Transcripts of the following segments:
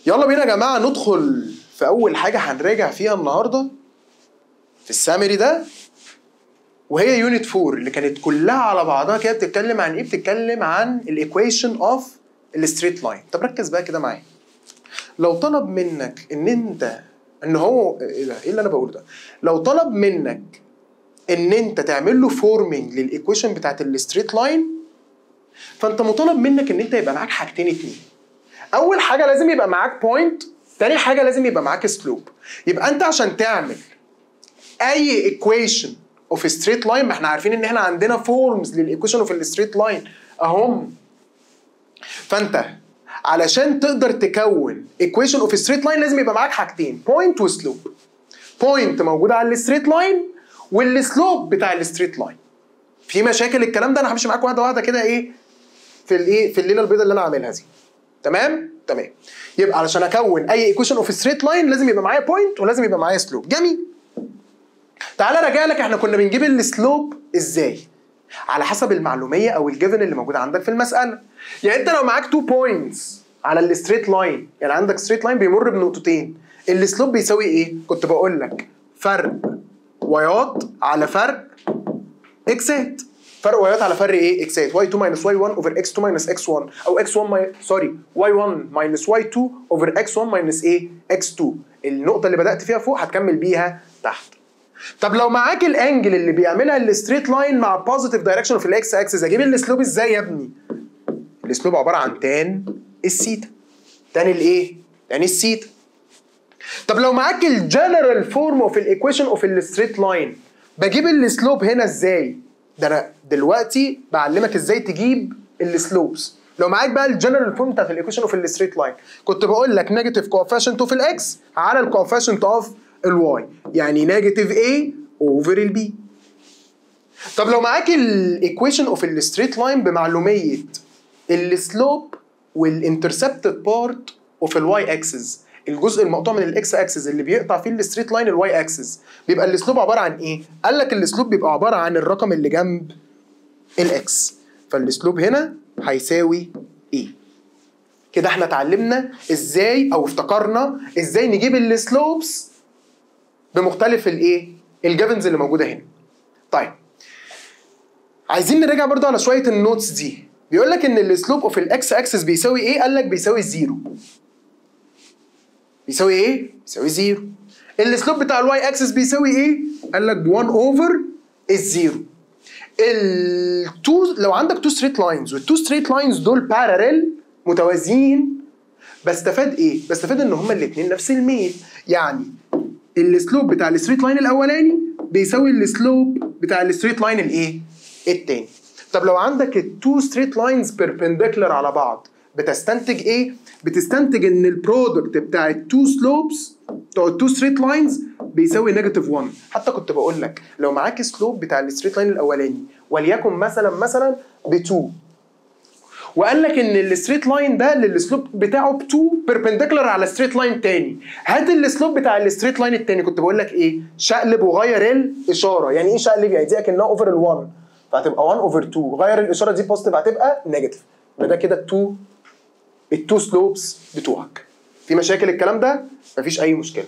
يلا بينا يا جماعه ندخل في اول حاجه هنراجع فيها النهارده في السامري ده وهي يونت 4 اللي كانت كلها على بعضها كده بتتكلم عن ايه بتتكلم عن الايكويشن اوف الستريت لاين طب ركز بقى كده معايا لو طلب منك ان انت ان هو ايه ده ايه اللي انا بقوله ده لو طلب منك ان انت تعمل له فورمنج للايكويشن بتاعت الستريت لاين فانت مطالب منك ان انت يبقى معاك حاجتين اتنين اول حاجه لازم يبقى معاك بوينت تاني حاجه لازم يبقى معاك سلوب يبقى انت عشان تعمل اي ايكويشن اوف ستريت لاين ما احنا عارفين ان احنا عندنا فورمز للايكويشن اوف الستريت لاين اهم فانت علشان تقدر تكون ايكويشن اوف ستريت لاين لازم يبقى معاك حاجتين بوينت وسلوب بوينت موجوده على الستريت لاين والسلوب بتاع الستريت لاين في مشاكل الكلام ده انا همشي معاك واحده واحده كده ايه في الايه في الليله البيضاء اللي انا عاملها دي تمام تمام يبقى علشان اكون اي ايكويشن اوف ستريت لاين لازم يبقى معايا بوينت ولازم يبقى معايا سلوب جميل تعالى راجع لك احنا كنا بنجيب السلوب ازاي على حسب المعلوميه او الجيفن اللي موجود عندك في المساله يعني انت لو معاك 2 بوينتس على الستريت لاين يعني عندك ستريت لاين بيمر بنقطتين السلوب بيساوي ايه كنت بقول لك فرق وايات على فرق اكسات فرق وايات على فرق ايه اكسات y2 minus y1 over x2 minus x1 او x1 ماي... سوري y1 minus y2 over x1 minus ايه x2 النقطه اللي بدات فيها فوق هتكمل بيها تحت طب لو معاك الانجل اللي بيعملها الستريت لاين مع بوزيتيف دايركشن في الاكس اكسس اجيب السلوب ازاي يا ابني السلوب عباره عن تان السيتا تان الايه تان السيتا طب لو معاك الجنرال فورم اوف الايكويشن اوف الستريت لاين بجيب السلوب هنا ازاي ده انا دلوقتي بعلمك ازاي تجيب السلوبس لو معاك بقى الجنرال فورم بتاعت الايكويشن اوف الستريت لاين كنت بقول لك نيجاتيف كوفيشنت اوف الاكس على الكوفيشنت اوف الواي يعني نيجاتيف A اوفر البي طب لو معاك الايكويشن اوف الستريت لاين بمعلوميه السلوب والانترسبتد بارت اوف الواي اكسس الجزء المقطوع من الاكس اكسس اللي بيقطع فيه الستريت لاين الواي اكسس بيبقى السلوب عباره عن ايه قال لك السلوب بيبقى عباره عن الرقم اللي جنب الاكس فالسلوب هنا هيساوي ايه كده احنا اتعلمنا ازاي او افتكرنا ازاي نجيب السلوبس بمختلف الايه الجافنز اللي موجوده هنا طيب عايزين نراجع برضو على شويه النوتس دي بيقول لك ان السلوب اوف الاكس اكسس بيساوي ايه قال لك بيساوي زيرو بيساوي ايه بيساوي زيرو السلوب بتاع الواي اكسس بيساوي ايه قال لك 1 اوفر الزيرو التو لو عندك تو ستريت لاينز والتو ستريت لاينز دول باراليل متوازيين بستفاد ايه بستفاد ان هما الاثنين نفس الميل يعني السلوب بتاع الستريت لاين الاولاني بيساوي السلوب بتاع الستريت لاين الايه التاني طب لو عندك التو ستريت لاينز بيربنديكولار على بعض بتستنتج ايه بتستنتج ان البرودكت بتاع التو سلوبس بتوع التو ستريت لاينز بيساوي نيجاتيف 1 حتى كنت بقول لك لو معاك سلوب بتاع الستريت لاين الاولاني وليكن مثلا مثلا ب 2 وقال لك ان الستريت لاين ده اللي السلوب بتاعه ب 2 بيربنديكولار على ستريت لاين تاني هات السلوب بتاع الستريت لاين التاني كنت بقول لك ايه شقلب وغير الاشاره يعني ايه شقلب يعني دي اكنها اوفر ال1 فهتبقى 1 اوفر 2 غير الاشاره دي بوزيتيف هتبقى نيجاتيف يبقى ده كده التو التو سلوبس بتوعك في مشاكل الكلام ده مفيش اي مشكله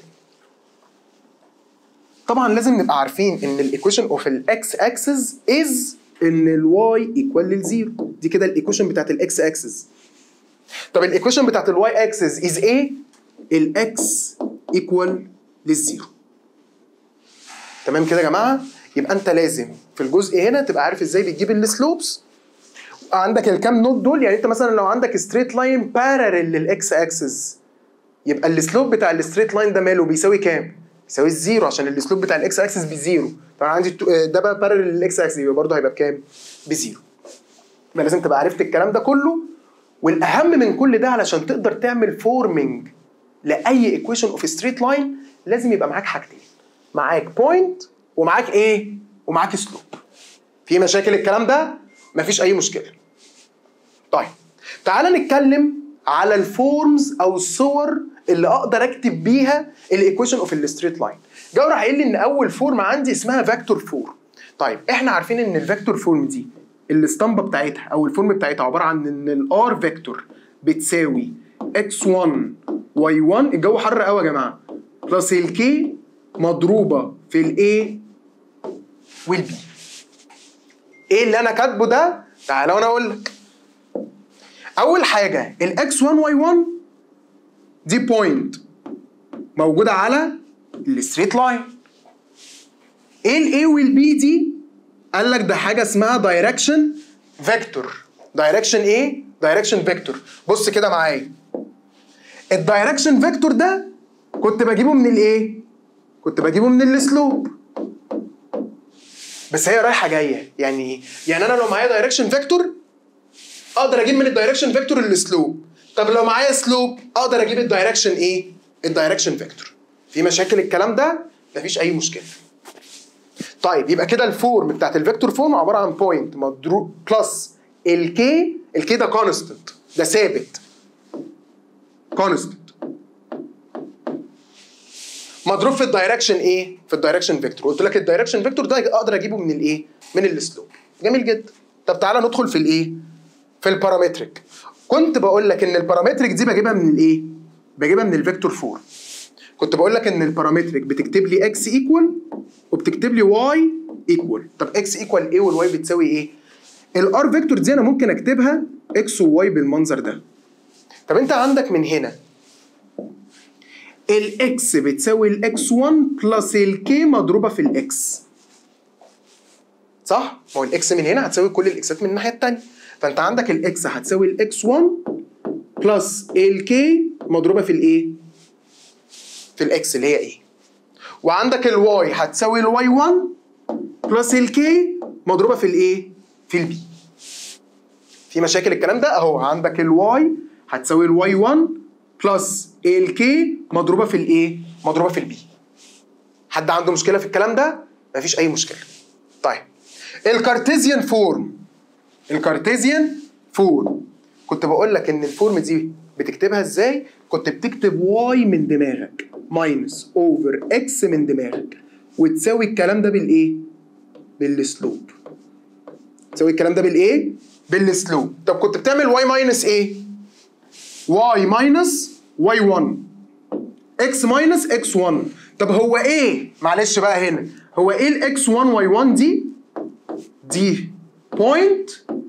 طبعا لازم نبقى عارفين ان الايكويشن اوف الاكس اكسس از ان الواي ايكوال للزيرو دي كده الايكويشن بتاعت الاكس اكسس طب الايكويشن بتاعت الواي اكسس از ايه الاكس ايكوال للزيرو تمام كده يا جماعه يبقى انت لازم في الجزء هنا تبقى عارف ازاي بتجيب السلوبس عندك الكام نوت دول يعني انت مثلا لو عندك ستريت لاين باراليل للاكس اكسس يبقى السلوب بتاع الستريت لاين ده ماله بيساوي كام؟ بيساوي الزيرو عشان السلوب بتاع الاكس اكسس بزيرو فانا عندي ده بقى باراليل للاكس اكسس يبقى برضه هيبقى بكام؟ بزيرو يبقى لازم تبقى عرفت الكلام ده كله والاهم من كل ده علشان تقدر تعمل فورمنج لاي ايكويشن اوف ستريت لاين لازم يبقى معاك حاجتين معاك بوينت ومعاك ايه؟ ومعاك سلوب في مشاكل الكلام ده؟ مفيش اي مشكله طيب تعالى نتكلم على الفورمز او الصور اللي اقدر اكتب بيها الايكويشن اوف الستريت لاين جاي راح قايل لي ان اول فورم عندي اسمها فيكتور فورم طيب احنا عارفين ان الفيكتور فورم دي الاسطمبه بتاعتها او الفورم بتاعتها عباره عن ان الار فيكتور بتساوي x1 واي 1 الجو حر قوي يا جماعه بلس الكي مضروبه في الاي والبي ايه اللي انا كاتبه ده تعالى وانا اقول لك اول حاجه الاكس 1 واي 1 دي بوينت موجوده على الستريت لاين ايه الاي والبي دي قال لك ده حاجه اسمها دايركشن فيكتور دايركشن ايه دايركشن فيكتور بص كده معايا الدايركشن فيكتور ده كنت بجيبه من الايه كنت بجيبه من السلوب بس هي رايحه جايه يعني ايه يعني انا لو معايا دايركشن فيكتور اقدر اجيب من الدايركشن فيكتور السلوب طب لو معايا سلوب اقدر اجيب الدايركشن ايه الدايركشن فيكتور في مشاكل الكلام ده مفيش اي مشكله طيب يبقى كده الفورم بتاعت الفيكتور فورم عباره عن بوينت مضروب بلس الكي الكي ده كونستنت ده ثابت كونستنت مضروب في الدايركشن ايه؟ في الدايركشن فيكتور قلت لك الدايركشن فيكتور ده اقدر اجيبه من الايه؟ من السلوب جميل جدا طب تعالى ندخل في الايه؟ في البارامتريك كنت بقول لك ان البارامتريك دي بجيبها من الايه؟ بجيبها من الفيكتور 4 كنت بقول لك ان البارامتريك بتكتب لي اكس ايكوال وبتكتب لي واي ايكوال طب اكس ايكوال ايه والواي بتساوي ايه؟ الار فيكتور دي انا ممكن اكتبها اكس وواي بالمنظر ده طب انت عندك من هنا الاكس بتساوي الاكس 1 بلس الكي مضروبه في الاكس صح؟ ما هو الاكس من هنا هتساوي كل الاكسات من الناحيه الثانيه فانت عندك الاكس هتساوي الاكس 1 بلس الكي مضروبه في الايه؟ في الاكس اللي هي ايه؟ وعندك الواي هتساوي الواي 1 بلس الكي مضروبه في الايه؟ في البي في مشاكل الكلام ده اهو عندك الواي هتساوي الواي 1 بلس الكي مضروبه في الايه؟ مضروبه في البي. حد عنده مشكله في الكلام ده؟ مفيش اي مشكله. طيب الكارتيزيان فورم الكارتيزيان فورم كنت بقول لك ان الفورم دي بتكتبها ازاي؟ كنت بتكتب واي من دماغك ماينس اوفر اكس من دماغك وتساوي الكلام ده بالايه؟ بالسلوب. تساوي الكلام ده بالايه؟ بالسلوب. طب كنت بتعمل واي ماينس ايه؟ واي ماينس واي 1 اكس ماينس اكس 1 طب هو ايه معلش بقى هنا هو ايه الاكس 1 واي 1 دي دي بوينت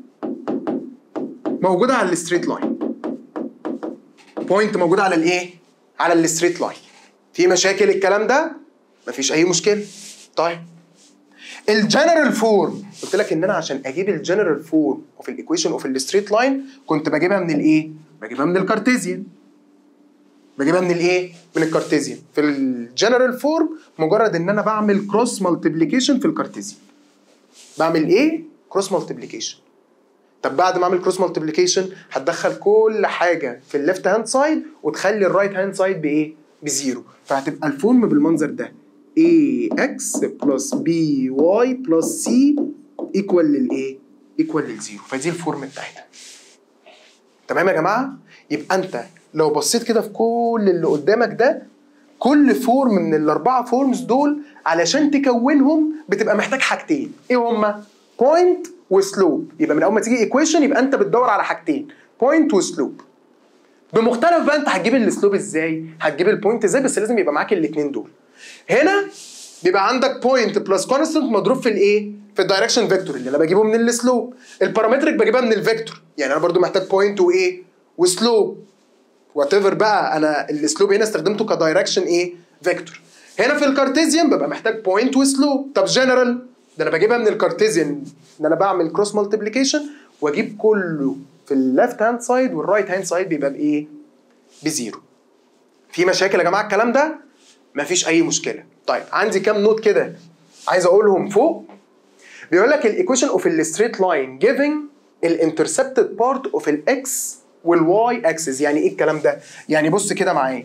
موجوده على الستريت لاين بوينت موجوده على الايه على الستريت لاين في مشاكل الكلام ده مفيش اي مشكله طيب الجنرال فورم قلت لك ان انا عشان اجيب الجنرال فورم اوف الايكويشن اوف الستريت لاين كنت بجيبها من الايه بجيبها من الكارتيزيان بجيبها من الايه؟ من الكارتيزيان في الجنرال فورم مجرد ان انا بعمل كروس مالتيبليكيشن في الكارتيزيان بعمل ايه؟ كروس مالتيبليكيشن طب بعد ما اعمل كروس مالتيبليكيشن هتدخل كل حاجه في الليفت هاند سايد وتخلي الرايت هاند سايد بايه؟ بزيرو فهتبقى الفورم بالمنظر ده ax بلس by بلس c ايكوال للايه؟ ايكوال للزيرو فدي الفورم بتاعتها تمام يا جماعه؟ يبقى انت لو بصيت كده في كل اللي قدامك ده كل فورم من الاربعه فورمز دول علشان تكونهم بتبقى محتاج حاجتين ايه هما بوينت وسلوب يبقى من اول ما تيجي ايكويشن يبقى انت بتدور على حاجتين بوينت وسلوب بمختلف بقى انت هتجيب السلوب ازاي هتجيب البوينت ازاي بس لازم يبقى معاك الاثنين دول هنا بيبقى عندك بوينت بلس كونستنت مضروب في الايه في الدايركشن فيكتور اللي انا بجيبه من السلوب البارامتريك بجيبها من الفيكتور يعني انا برضو محتاج بوينت وايه وسلوب وات ايفر بقى انا الاسلوب هنا استخدمته كدايركشن ايه فيكتور هنا في الكارتيزيان ببقى محتاج بوينت وسلوب طب جنرال ده انا بجيبها من الكارتيزيان ان انا بعمل كروس مالتيبليكيشن واجيب كله في الليفت هاند سايد والرايت هاند سايد بيبقى بايه بزيرو في مشاكل يا جماعه الكلام ده مفيش اي مشكله طيب عندي كام نوت كده عايز اقولهم فوق بيقول لك الايكويشن اوف الستريت لاين جيفنج الانترسبتد بارت اوف الاكس والواي اكسس يعني ايه الكلام ده يعني بص كده معايا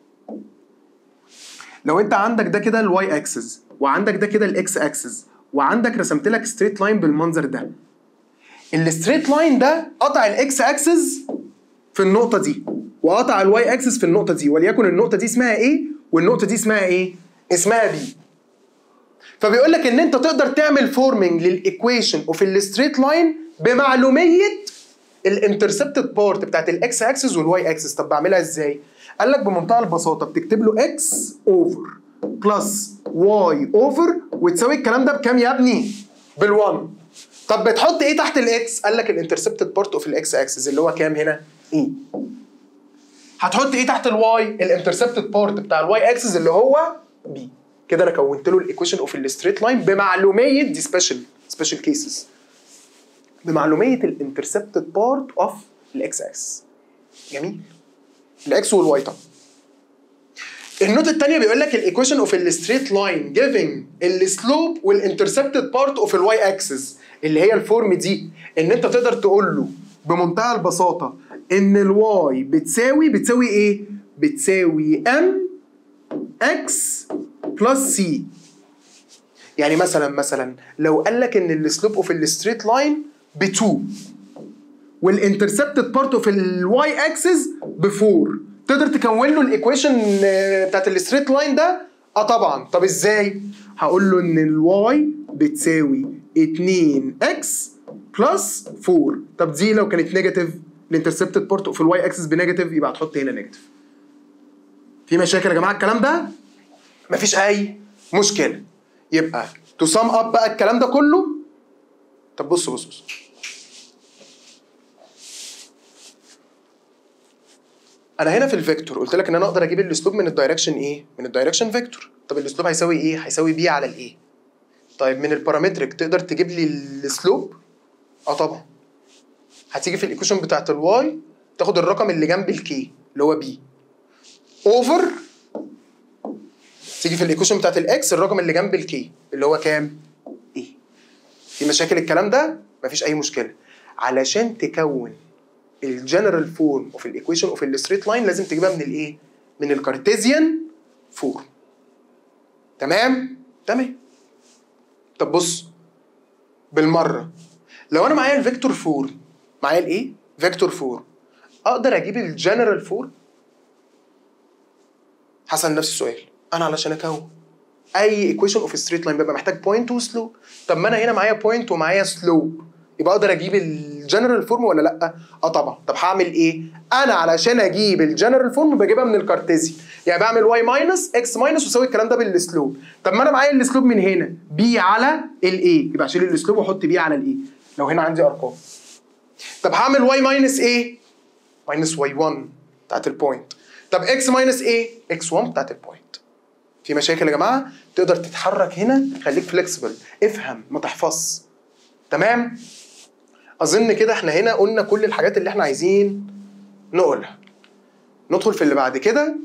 لو انت عندك ده كده الواي اكسس وعندك ده كده الاكس اكسس وعندك رسمت لك ستريت لاين بالمنظر ده الستريت لاين ده قطع الاكس اكسس في النقطه دي وقطع الواي اكسس في النقطه دي وليكن النقطه دي اسمها ايه والنقطه دي اسمها ايه اسمها بي فبيقول لك ان انت تقدر تعمل فورمنج للايكويشن اوف الستريت لاين بمعلوميه الانترسبتد بارت بتاعت الاكس اكسس والواي اكسس طب بعملها ازاي قال لك بمنتهى البساطه بتكتب له اكس اوفر بلس واي اوفر وتساوي الكلام ده بكام يا ابني؟ بال1 طب بتحط ايه تحت الاكس؟ قال لك الانترسبتد بارت اوف الاكس اكسس اللي هو كام هنا؟ ايه هتحط ايه تحت الواي؟ الانترسبتد بارت بتاع الواي اكسس اللي هو بي كده انا كونت له الايكويشن اوف الستريت لاين بمعلوميه دي سبيشال سبيشال كيسز بمعلوميه الانترسبتد بارت اوف الاكس اكسس جميل الاكس والواي طبعا النوت الثانيه بيقول لك الايكويشن اوف الستريت لاين جيفنج السلوب والانترسبتد بارت اوف الواي اكسس اللي هي الفورم دي ان انت تقدر تقول له بمنتهى البساطه ان الواي بتساوي بتساوي ايه؟ بتساوي ام اكس بلس سي يعني مثلا مثلا لو قال لك ان السلوب اوف الستريت لاين ب 2 والانترسبتد بارت اوف الواي اكسس ب 4 تقدر تكون له الايكويشن بتاعت الستريت لاين ده اه طبعا طب ازاي هقول له ان الواي بتساوي 2 اكس بلس 4 طب دي لو كانت نيجاتيف الانترسبتد بارت اوف الواي اكسس بنيجاتيف يبقى هتحط هنا نيجاتيف في مشاكل يا جماعه الكلام ده مفيش اي مشكله يبقى تو سام اب بقى الكلام ده كله طب بص بص بص انا هنا في الفيكتور قلت لك ان انا اقدر اجيب الاسلوب من الدايركشن ايه من الدايركشن فيكتور طب الاسلوب هيساوي ايه هيساوي بي على الايه طيب من البارامتريك تقدر تجيب لي السلوب اه طبعا هتيجي في الايكويشن بتاعت الواي تاخد الرقم اللي جنب الكي اللي هو بي اوفر تيجي في الايكويشن بتاعت الاكس الرقم اللي جنب الكي اللي هو كام ايه في مشاكل الكلام ده مفيش اي مشكله علشان تكون الجنرال فورم اوف الايكويشن اوف الستريت لاين لازم تجيبها من الايه من الكارتيزيان فورم تمام تمام طب بص بالمره لو انا معايا الفيكتور فورم معايا الايه فيكتور فورم اقدر اجيب الجنرال فورم هسال نفس السؤال انا علشان اكون اي ايكويشن اوف ستريت لاين ببقى محتاج بوينت وسلوب طب ما انا هنا معايا بوينت ومعايا سلوب يبقى اقدر اجيب الجنرال فورم ولا لا اه طبعا طب هعمل ايه انا علشان اجيب الجنرال فورم بجيبها من الكارتيزي يعني بعمل واي ماينس اكس ماينس واسوي الكلام ده بالسلوب طب ما انا معايا السلوب من هنا بي على الاي يبقى اشيل السلوب واحط بي على الاي لو هنا عندي ارقام طب هعمل واي ماينس ايه ماينس واي 1 بتاعت البوينت طب اكس ماينس ايه اكس 1 بتاعت البوينت في مشاكل يا جماعه تقدر تتحرك هنا خليك فليكسبل افهم ما تحفظش تمام اظن كده احنا هنا قلنا كل الحاجات اللي احنا عايزين نقولها ندخل في اللي بعد كده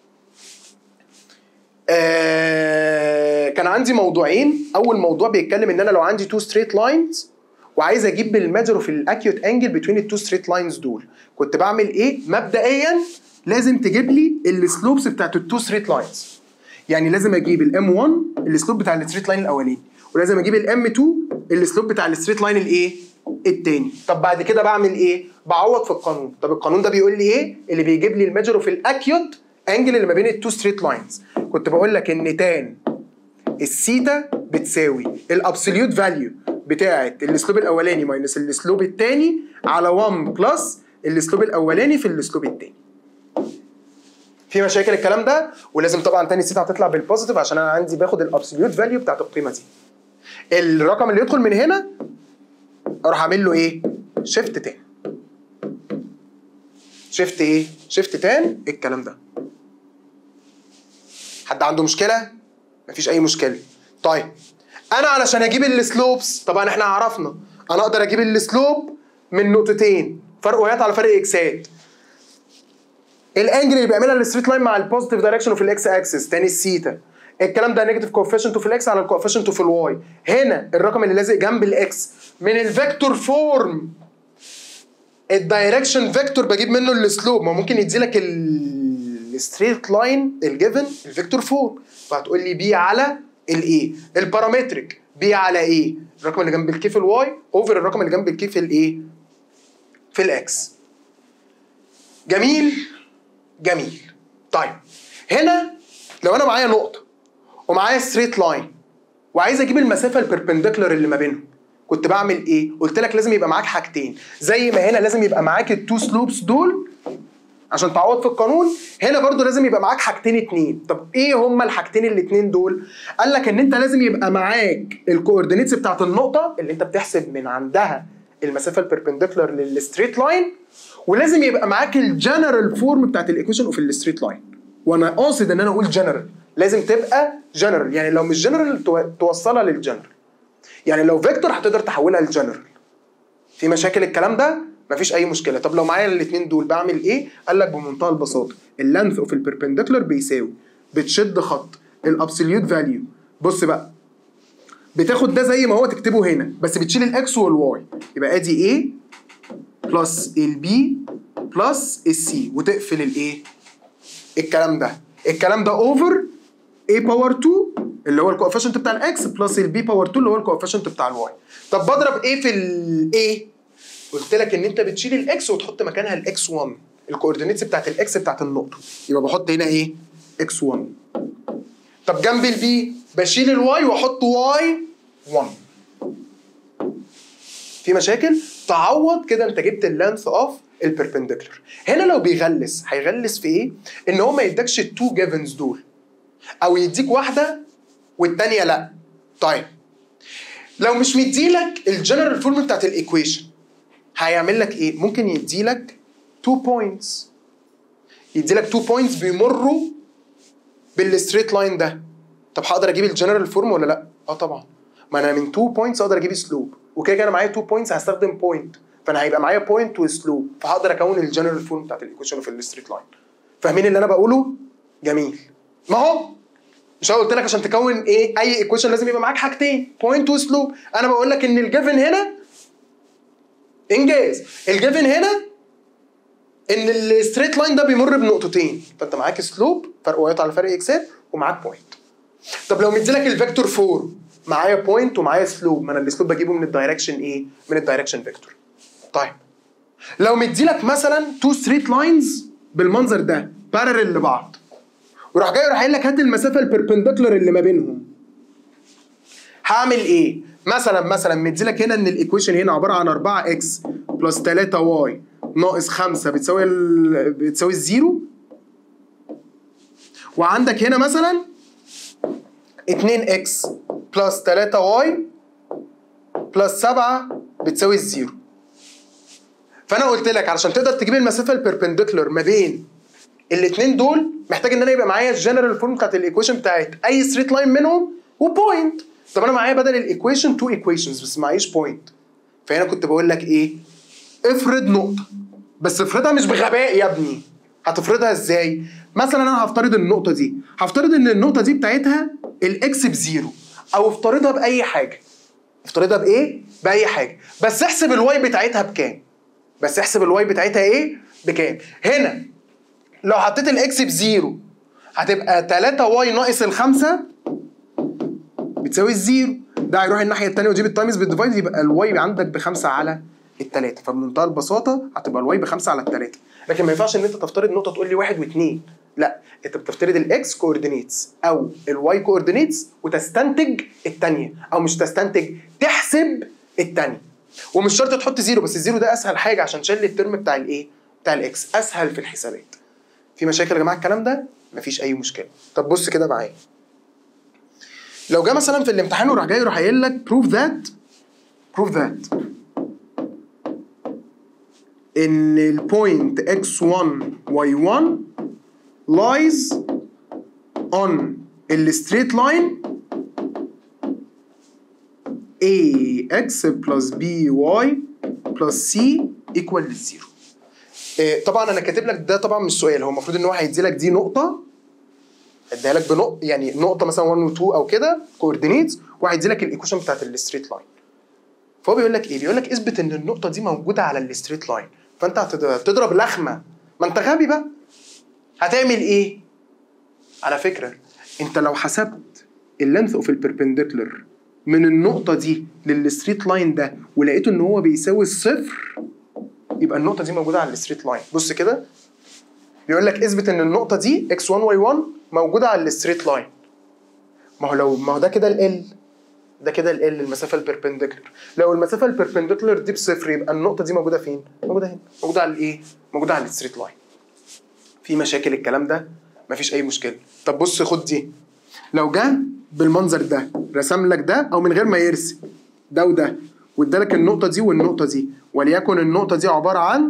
آه كان عندي موضوعين اول موضوع بيتكلم ان انا لو عندي تو ستريت لاينز وعايز اجيب بالميجر اوف الاكيوت انجل بتوين التو ستريت لاينز دول كنت بعمل ايه مبدئيا لازم تجيب لي السلوبس بتاعت التو ستريت لاينز يعني لازم اجيب الام 1 السلوب بتاع الستريت لاين الاولاني ولازم اجيب الام 2 السلوب بتاع الستريت لاين الايه التاني طب بعد كده بعمل ايه بعوض في القانون طب القانون ده بيقول لي ايه اللي بيجيب لي الميجر اوف الاكيوت انجل اللي ما بين التو ستريت لاينز كنت بقول لك ان تان السيتا بتساوي الابسوليوت فاليو بتاعه الاسلوب الاولاني ماينس الاسلوب الثاني على 1 بلس الاسلوب الاولاني في الاسلوب الثاني في مشاكل الكلام ده ولازم طبعا تاني سيتا هتطلع بالبوزيتيف عشان انا عندي باخد الابسوليوت فاليو بتاعت القيمه دي الرقم اللي يدخل من هنا اروح اعمل له ايه شيفت تاني شيفت ايه شيفت تان الكلام ده حد عنده مشكله مفيش اي مشكله طيب انا علشان اجيب السلوبس طبعا احنا عرفنا انا اقدر اجيب السلوب من نقطتين فرق وايات على فرق اكسات الانجل اللي بيعملها الستريت لاين مع البوزيتيف دايركشن اوف الاكس اكسس تاني السيتا الكلام ده نيجاتيف كوفيشنت في الاكس على الكوفيشنت في الواي هنا الرقم اللي لازق جنب الاكس من الفيكتور فورم الدايركشن فيكتور بجيب منه السلوب ما ممكن يدي لك الستريت لاين الجيفن الفيكتور فورم فهتقول لي بي على الاي البارامتريك بي على ايه الرقم اللي جنب الكي في الواي اوفر الرقم اللي جنب الكي في الايه في الاكس جميل جميل طيب هنا لو انا معايا نقطه ومعايا ستريت لاين وعايز اجيب المسافه البربنديكولار اللي ما بينهم كنت بعمل ايه قلت لك لازم يبقى معاك حاجتين زي ما هنا لازم يبقى معاك التو سلوبس دول عشان تعوض في القانون هنا برضو لازم يبقى معاك حاجتين اتنين طب ايه هما الحاجتين الاتنين دول قال لك ان انت لازم يبقى معاك الكوردينيتس بتاعت النقطه اللي انت بتحسب من عندها المسافه البربنديكولار للستريت لاين ولازم يبقى معاك الجنرال فورم بتاعت الايكويشن اوف الستريت لاين وانا قاصد ان انا اقول جنرال لازم تبقى جنرال يعني لو مش جنرال توصلها للجنرال يعني لو فيكتور هتقدر تحولها لجنرال في مشاكل الكلام ده مفيش اي مشكله طب لو معايا الاثنين دول بعمل ايه قال لك بمنتهى البساطه اللينث اوف البربنديكولار بيساوي بتشد خط الابسوليوت فاليو بص بقى بتاخد ده زي ما هو تكتبه هنا بس بتشيل الاكس والواي يبقى ادي ايه بلس البي بلس السي وتقفل الايه الكلام ده الكلام ده اوفر a باور 2 اللي هو الكوفيشنت بتاع الاكس بلس البي باور 2 اللي هو الكوفيشنت بتاع الواي طب بضرب ايه في الايه قلت لك ان انت بتشيل الاكس وتحط مكانها الاكس 1 الكوردينيتس بتاعت الاكس بتاعت النقطه يبقى بحط هنا ايه اكس 1 طب جنب البي بشيل الواي واحط واي 1 في مشاكل تعوض كده انت جبت اللينث اوف البربنديكولار هنا لو بيغلس هيغلس في ايه ان هو ما يدكش التو جيفنز دول او يديك واحده والتانيه لا طيب لو مش مديلك الجنرال فورم بتاعت الايكويشن هيعمل لك ايه ممكن يديلك 2 بوينتس يديلك 2 بوينتس بيمروا بالستريت لاين ده طب هقدر اجيب الجنرال فورم ولا لا اه طبعا ما انا من 2 بوينتس اقدر اجيب سلوب وكده كده انا معايا 2 بوينتس هستخدم بوينت فانا هيبقى معايا بوينت وسلوب فهقدر اكون الجنرال فورم بتاعت الايكويشن في الستريت لاين فاهمين اللي انا بقوله جميل ما هو مش انا قلت لك عشان تكون ايه اي ايكويشن لازم يبقى معاك حاجتين بوينت وسلوب انا بقول لك ان الجيفن هنا انجاز الجيفن هنا ان الستريت لاين ده بيمر بنقطتين فانت معاك سلوب فرق وايات على فرق اكسات ومعاك بوينت طب لو مديلك الفيكتور 4 معايا بوينت ومعايا سلوب ما انا السلوب بجيبه من الدايركشن ايه من الدايركشن فيكتور طيب لو مديلك مثلا تو ستريت لاينز بالمنظر ده بارلل لبعض وراح جاي راح قايل لك هات المسافه البربنديكولار اللي ما بينهم هعمل ايه مثلا مثلا مديلك هنا ان الايكويشن هنا عباره عن 4 اكس بلس 3 واي ناقص 5 بتساوي ال... بتساوي الزيرو وعندك هنا مثلا 2 اكس بلس 3 واي بلس 7 بتساوي الزيرو فانا قلت لك علشان تقدر تجيب المسافه البربنديكولار ما بين الاثنين دول محتاج ان انا يبقى معايا الجنرال فورم بتاعت الايكويشن بتاعت اي ستريت لاين منهم وبوينت طب انا معايا بدل الايكويشن تو ايكويشنز بس معيش بوينت فهنا كنت بقول لك ايه افرض نقطه بس افرضها مش بغباء يا ابني هتفرضها ازاي مثلا انا هفترض النقطه دي هفترض ان النقطه دي بتاعتها الاكس بزيرو او افترضها باي حاجه افترضها بايه باي حاجه بس احسب الواي بتاعتها بكام بس احسب الواي بتاعتها ايه بكام هنا لو حطيت الاكس بزيرو هتبقى 3 واي ناقص الخمسة بتساوي الزيرو ده هيروح الناحيه الثانيه ويجيب التايمز بالديفايد يبقى الواي عندك بخمسه على الثلاثه فبمنتهى البساطه هتبقى الواي بخمسه على الثلاثه لكن ما ينفعش ان انت تفترض نقطه تقول لي واحد واثنين لا انت بتفترض الاكس كوردينيتس او الواي كوردينيتس وتستنتج الثانيه او مش تستنتج تحسب الثانيه ومش شرط تحط زيرو بس الزيرو ده اسهل حاجه عشان شيل الترم بتاع الايه بتاع الاكس اسهل في الحسابات في مشاكل يا جماعه الكلام ده مفيش اي مشكله طب بص كده معايا لو جه مثلا في الامتحان وراح جاي يروح قايل لك prove that prove that ان البوينت x1 y1 lies on الستريت لاين ax plus by plus c equal للزيرو إيه، طبعا انا كاتب لك ده طبعا مش سؤال هو المفروض ان هو هيدي لك دي نقطه هيديها لك بنقطه يعني نقطه مثلا 1 و 2 او كده كوردينيتس وهيدي لك الايكويشن بتاعت الستريت لاين فهو بيقول لك ايه بيقول لك اثبت ان النقطه دي موجوده على الستريت لاين فانت هتض- هتضرب لخمه ما انت غبي بقى هتعمل ايه على فكره انت لو حسبت اللينث اوف البربنديكولر من النقطه دي للستريت لاين ده ولقيته ان هو بيساوي الصفر يبقى النقطه دي موجوده على الستريت لاين بص كده بيقول لك اثبت ان النقطه دي x1 y1 موجوده على الستريت لاين ما هو لو ما هو ده كده ال ده كده ال المسافه البربنديكولر لو المسافه البربنديكولر دي بصفر يبقى النقطه دي موجوده فين موجوده هنا موجوده على الايه موجوده على الستريت لاين في مشاكل الكلام ده مفيش اي مشكله طب بص خد دي لو جه بالمنظر ده رسم لك ده او من غير ما يرسم ده وده وادالك النقطه دي والنقطه دي وليكن النقطه دي عباره عن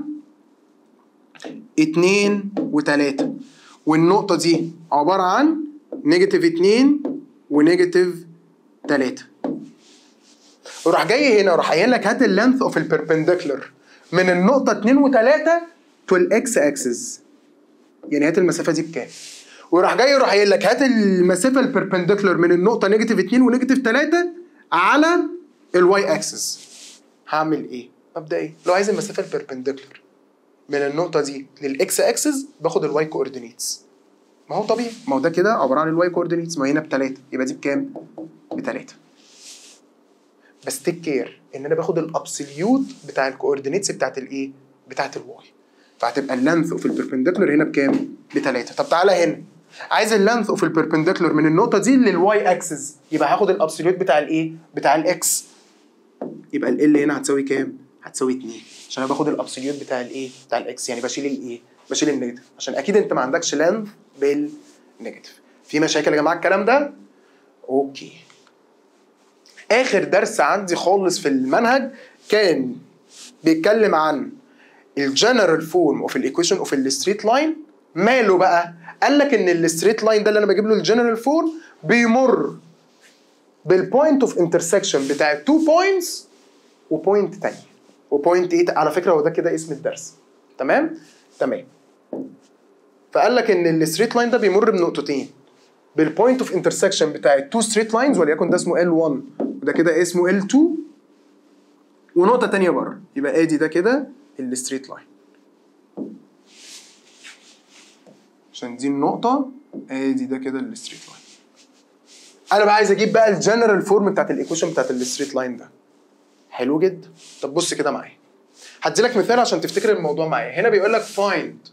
اتنين وتلاتة والنقطة دي عبارة عن نيجاتيف اتنين ونيجاتيف تلاتة وراح جاي هنا وراح قايل لك هات اللينث اوف البربنديكولر من النقطة اتنين وتلاتة تو الاكس اكسس يعني هات المسافة دي بكام وراح جاي يروح قايل لك هات المسافة البربنديكولر من النقطة نيجاتيف اتنين ونيجاتيف تلاتة على الواي اكسس هعمل ايه؟ مبدئيا لو عايز المسافة البربنديكولر من النقطة دي للإكس أكسس باخد الواي كوردينيتس ما هو طبيعي ما هو ده كده عبارة عن الواي كوردينيتس ما هي هنا بتلاتة يبقى دي بكام؟ بتلاتة بس تيك كير إن أنا باخد الأبسوليوت بتاع الكوردينيتس بتاعت الإيه؟ بتاعت الواي فهتبقى اللانث اوف البربنديكولر هنا بكام؟ بتلاتة طب تعالى هنا عايز اللانث اوف البربنديكولر من النقطة دي للواي أكسس يبقى هاخد الأبسوليوت بتاع الإيه؟ بتاع الإكس يبقى ال هنا هتساوي كام؟ هتساوي 2 عشان انا باخد الابسوليوت بتاع الايه؟ بتاع الاكس يعني بشيل الايه؟ بشيل النيجاتيف عشان اكيد انت ما عندكش لانث بالنيجاتيف. في مشاكل يا جماعه الكلام ده؟ اوكي. اخر درس عندي خالص في المنهج كان بيتكلم عن الجنرال فورم اوف الايكويشن اوف الستريت لاين ماله بقى؟ قال لك ان الستريت لاين ده اللي انا بجيب له الجنرال فورم بيمر بالبوينت اوف انترسكشن بتاع التو بوينتس وبوينت تانية وبوينت 8 على فكره هو ده كده اسم الدرس تمام تمام فقال لك ان الستريت لاين ده بيمر بنقطتين بالبوينت اوف انترسكشن بتاع التو ستريت لاينز وليكن ده اسمه L1 وده كده اسمه L2 ونقطه تانية بره يبقى ادي ده كده الستريت لاين عشان دي النقطه ادي ده كده الستريت لاين انا بقى عايز اجيب بقى الجنرال فورم بتاعت الايكويشن بتاعت الستريت لاين ده حلو جدا طب بص كده معايا هدي لك مثال عشان تفتكر الموضوع معايا هنا بيقول لك find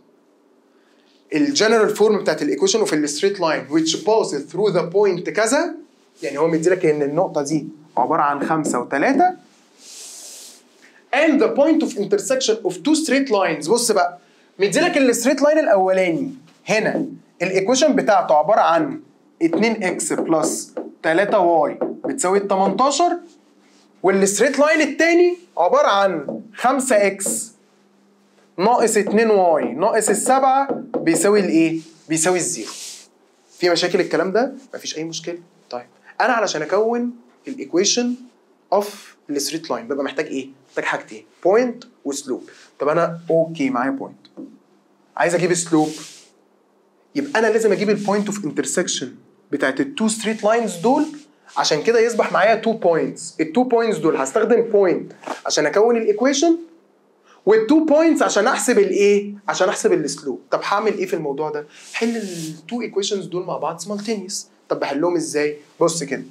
الجنرال فورم بتاعت الايكويشن اوف الستريت لاين which passes through the point كذا يعني هو مدي لك ان النقطه دي عباره عن خمسة وثلاثة and the point of intersection of two straight lines بص بقى مدي لك الستريت لاين الاولاني هنا الايكويشن بتاعته عباره عن 2x بلس 3y بتساوي 18 والستريت لاين التاني عبارة عن 5x ناقص 2y ناقص السبعة بيساوي الايه؟ بيساوي الزيرو. في مشاكل الكلام ده؟ مفيش أي مشكلة. طيب أنا علشان أكون الإيكويشن أوف الستريت لاين ببقى محتاج إيه؟ محتاج حاجتين بوينت وسلوب. طب أنا أوكي معايا بوينت. عايز أجيب سلوب يبقى أنا لازم أجيب البوينت أوف انترسكشن بتاعت التو ستريت لاينز دول عشان كده يصبح معايا 2 بوينتس التو بوينتس دول هستخدم بوينت عشان اكون الايكويشن والتو بوينتس عشان احسب الايه عشان احسب السلوب طب هعمل ايه في الموضوع ده حل التو ايكويشنز دول مع بعض سمالتينيوس طب بحلهم ازاي بص كده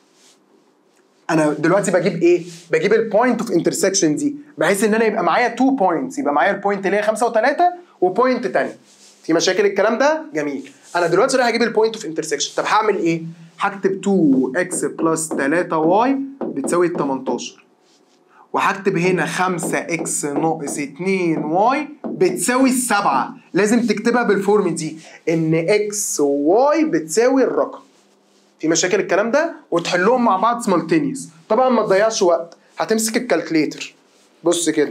انا دلوقتي بجيب ايه بجيب البوينت اوف انترسكشن دي بحيث ان انا يبقى معايا 2 بوينتس يبقى معايا البوينت اللي هي 5 و3 وبوينت تاني في مشاكل الكلام ده جميل انا دلوقتي رايح اجيب البوينت اوف انترسكشن طب هعمل ايه هكتب 2x بلس 3y بتساوي 18 وهكتب هنا 5x ناقص 2y بتساوي السبعة لازم تكتبها بالفورم دي ان x و y بتساوي الرقم في مشاكل الكلام ده وتحلهم مع بعض سمالتينيوس طبعا ما تضيعش وقت هتمسك الكالكليتر بص كده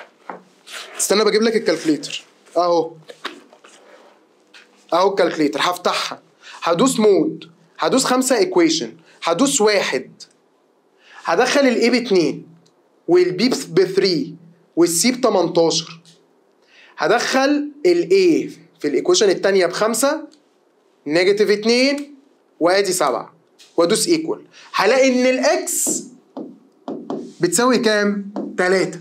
استنى بجيب لك الكالكليتر اهو اهو الكالكليتر هفتحها هدوس مود هدوس خمسة ايكويشن هدوس واحد هدخل الاي ب 2 والبي ب 3 والسي ب 18 هدخل الاي في الايكويشن الثانيه بخمسة نيجاتيف 2 وادي 7 وادوس ايكوال هلاقي ان الاكس بتساوي كام؟ 3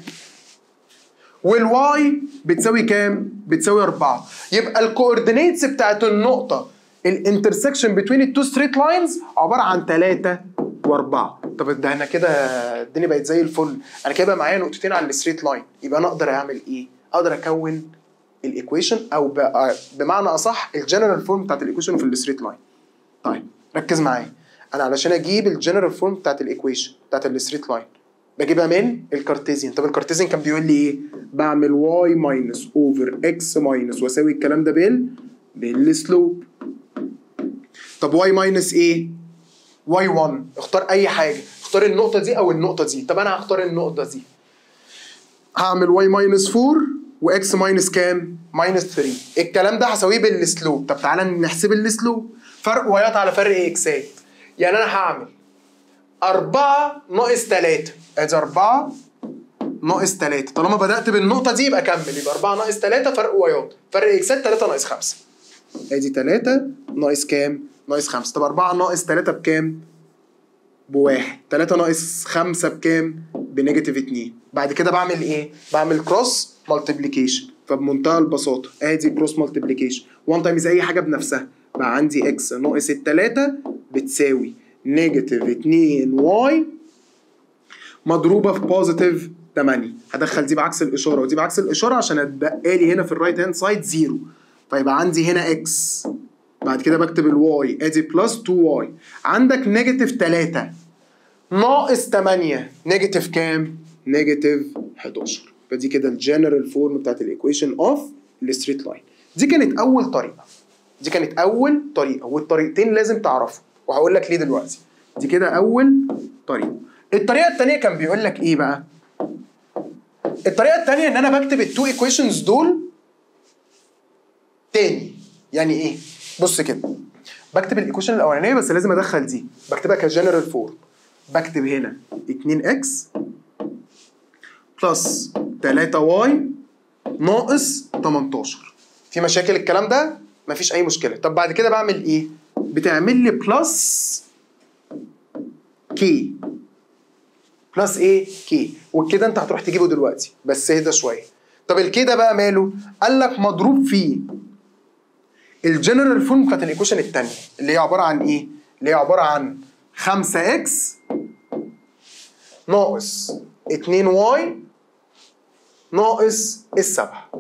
والواي بتساوي كام؟ بتساوي 4 يبقى الكوردينيتس بتاعت النقطة الانترسكشن بين التو ستريت لاينز عبارة عن 3 و4 طب ده انا كده الدنيا بقت زي الفل انا كده بقى معايا نقطتين على الستريت لاين يبقى انا اقدر اعمل ايه؟ اقدر اكون الايكويشن او ب- بمعنى اصح الجنرال فورم بتاعت الايكويشن في الستريت لاين طيب ركز معايا انا علشان اجيب الجنرال فورم بتاعت الايكويشن بتاعت الستريت لاين بجيبها من الكارتيزيان طب الكارتيزيان كان بيقول لي ايه بعمل واي ماينس اوفر اكس ماينس واساوي الكلام ده بال بالسلوب طب واي ماينس ايه واي 1 اختار اي حاجه اختار النقطه دي او النقطه دي طب انا هختار النقطه دي هعمل واي ماينس 4 واكس ماينس كام ماينس 3 الكلام ده هساويه بالسلوب طب تعالى نحسب السلوب فرق وايات على فرق اكسات يعني انا هعمل 4 ناقص 3 ادي 4 ناقص 3 طالما بدات بالنقطه دي يبقى كمل يبقى 4 ناقص 3 فرق وايات فرق اكسات 3 ناقص 5 ادي 3 ناقص كام ناقص 5 طب 4 ناقص 3 بكام بواحد 3 ناقص 5 بكام بنيجاتيف 2 بعد كده بعمل ايه بعمل كروس مالتيبليكيشن فبمنتهى البساطه ادي كروس مالتيبليكيشن 1 تايمز اي حاجه بنفسها بقى عندي اكس ناقص التلاتة بتساوي نيجاتيف 2 واي مضروبه في بوزيتيف 8 هدخل دي بعكس الاشاره ودي بعكس الاشاره عشان اتبقى لي هنا في الرايت هاند سايد زيرو فيبقى عندي هنا اكس بعد كده بكتب الواي ادي بلس 2 واي عندك نيجاتيف 3 ناقص 8 نيجاتيف كام؟ نيجاتيف 11 فدي كده الجنرال فورم بتاعت الايكويشن اوف الستريت لاين دي كانت اول طريقه دي كانت اول طريقه والطريقتين لازم تعرفوا وهقول لك ليه دلوقتي دي كده اول طريقه الطريقه الثانيه كان بيقول لك ايه بقى الطريقه الثانيه ان انا بكتب التو ايكويشنز دول تاني يعني ايه بص كده بكتب الايكويشن الاولانيه بس لازم ادخل دي بكتبها كجنرال فورم بكتب هنا 2 اكس بلس 3 واي ناقص 18 في مشاكل الكلام ده مفيش اي مشكله طب بعد كده بعمل ايه بتعمل لي بلس كي بلس ايه كي وكده انت هتروح تجيبه دلوقتي بس اهدى شويه طب الكي ده بقى ماله قال لك مضروب فيه الجنرال فورم بتاعت الايكويشن الثانيه اللي هي عباره عن ايه اللي هي عباره عن 5 اكس ناقص 2 واي ناقص السبعة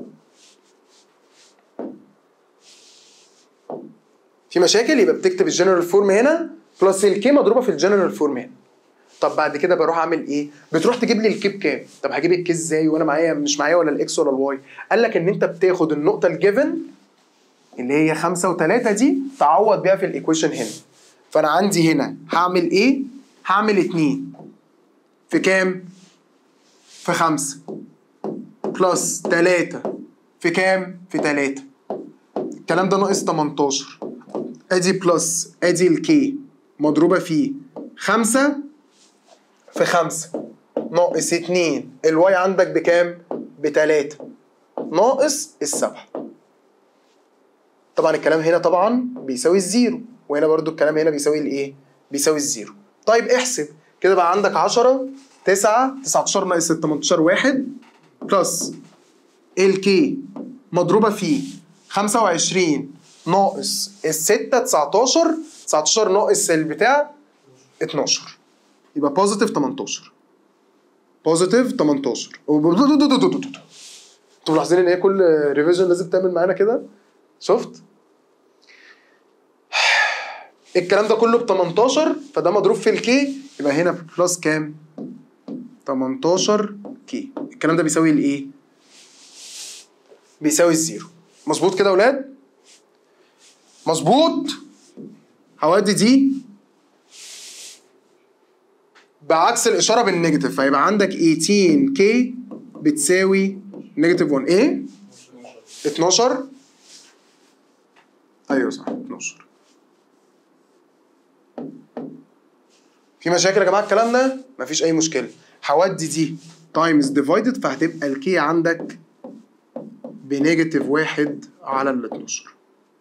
في مشاكل يبقى بتكتب الجنرال فورم هنا بلس الكي مضروبه في الجنرال فورم هنا طب بعد كده بروح اعمل ايه بتروح تجيب لي الكي بكام طب هجيب الكي ازاي وانا معايا مش معايا ولا الاكس ولا الواي قال لك ان انت بتاخد النقطه الجيفن اللي هي 5 و3 دي تعوض بيها في الايكويشن هنا فانا عندي هنا هعمل ايه هعمل 2 في كام في 5 بلس 3 في كام في 3 الكلام ده ناقص 18 ادي بلس ادي الكي مضروبه في 5 في 5 ناقص 2 الواي عندك بكام ب 3 ناقص السبعة طبعا الكلام هنا طبعا بيساوي الزيرو وهنا برضو الكلام هنا بيساوي الايه بيساوي الزيرو طيب احسب كده بقى عندك 10 9 19 ناقص 18 1 بلس الكي مضروبه في 25 ناقص الستة 19 19 ناقص البتاع 12 يبقى بوزيتيف 18 بوزيتيف 18 انتوا ملاحظين ان هي كل ريفيجن لازم تعمل معانا كده شفت الكلام ده كله ب 18 فده مضروب في الكي يبقى هنا بلس كام 18 كي الكلام ده بيساوي الايه بيساوي الزيرو مظبوط كده يا اولاد مظبوط هودي دي بعكس الاشاره بالنيجاتيف فيبقى عندك 18 كي بتساوي نيجاتيف 1 ايه 12 ايوه صح 12 في مشاكل يا جماعه الكلام ده مفيش اي مشكله هودي دي تايمز ديفايدد فهتبقى الكي عندك بنيجاتيف واحد على ال 12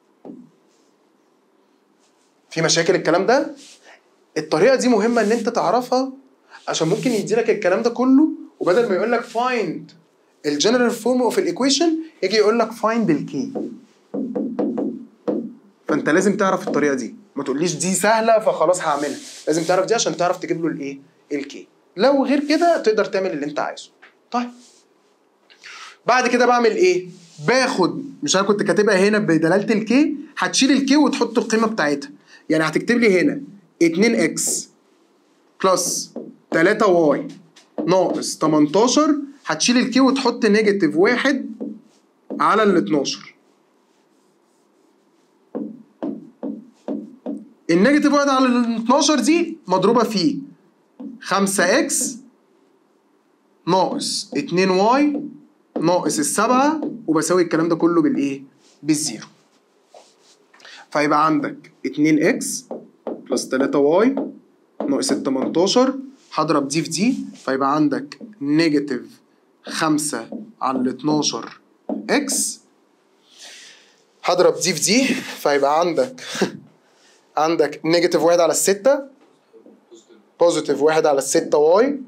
في مشاكل الكلام ده الطريقه دي مهمه ان انت تعرفها عشان ممكن يديلك الكلام ده كله وبدل ما يقول لك فايند الجنرال فورم اوف الايكويشن يجي يقول لك فايند الكي فانت لازم تعرف الطريقه دي ما تقوليش دي سهله فخلاص هعملها لازم تعرف دي عشان تعرف تجيب له الايه الكي لو غير كده تقدر تعمل اللي انت عايزه طيب بعد كده بعمل ايه باخد مش انا كنت كاتبها هنا بدلاله الكي هتشيل الكي وتحط القيمه بتاعتها يعني هتكتب لي هنا 2 اكس بلس 3 واي ناقص 18 هتشيل الكي وتحط نيجاتيف واحد على ال 12 النيجاتيف واحد على ال 12 دي مضروبة في 5 اكس ناقص 2 واي ناقص السبعة وبساوي الكلام ده كله بالايه؟ بالزيرو فيبقى عندك 2 اكس بلس 3 واي ناقص ال 18 هضرب دي في دي فيبقى عندك نيجاتيف 5 على ال 12 اكس هضرب دي في دي فيبقى عندك عندك نيجاتيف 1 على الستة بوزيتيف 1 على الستة واي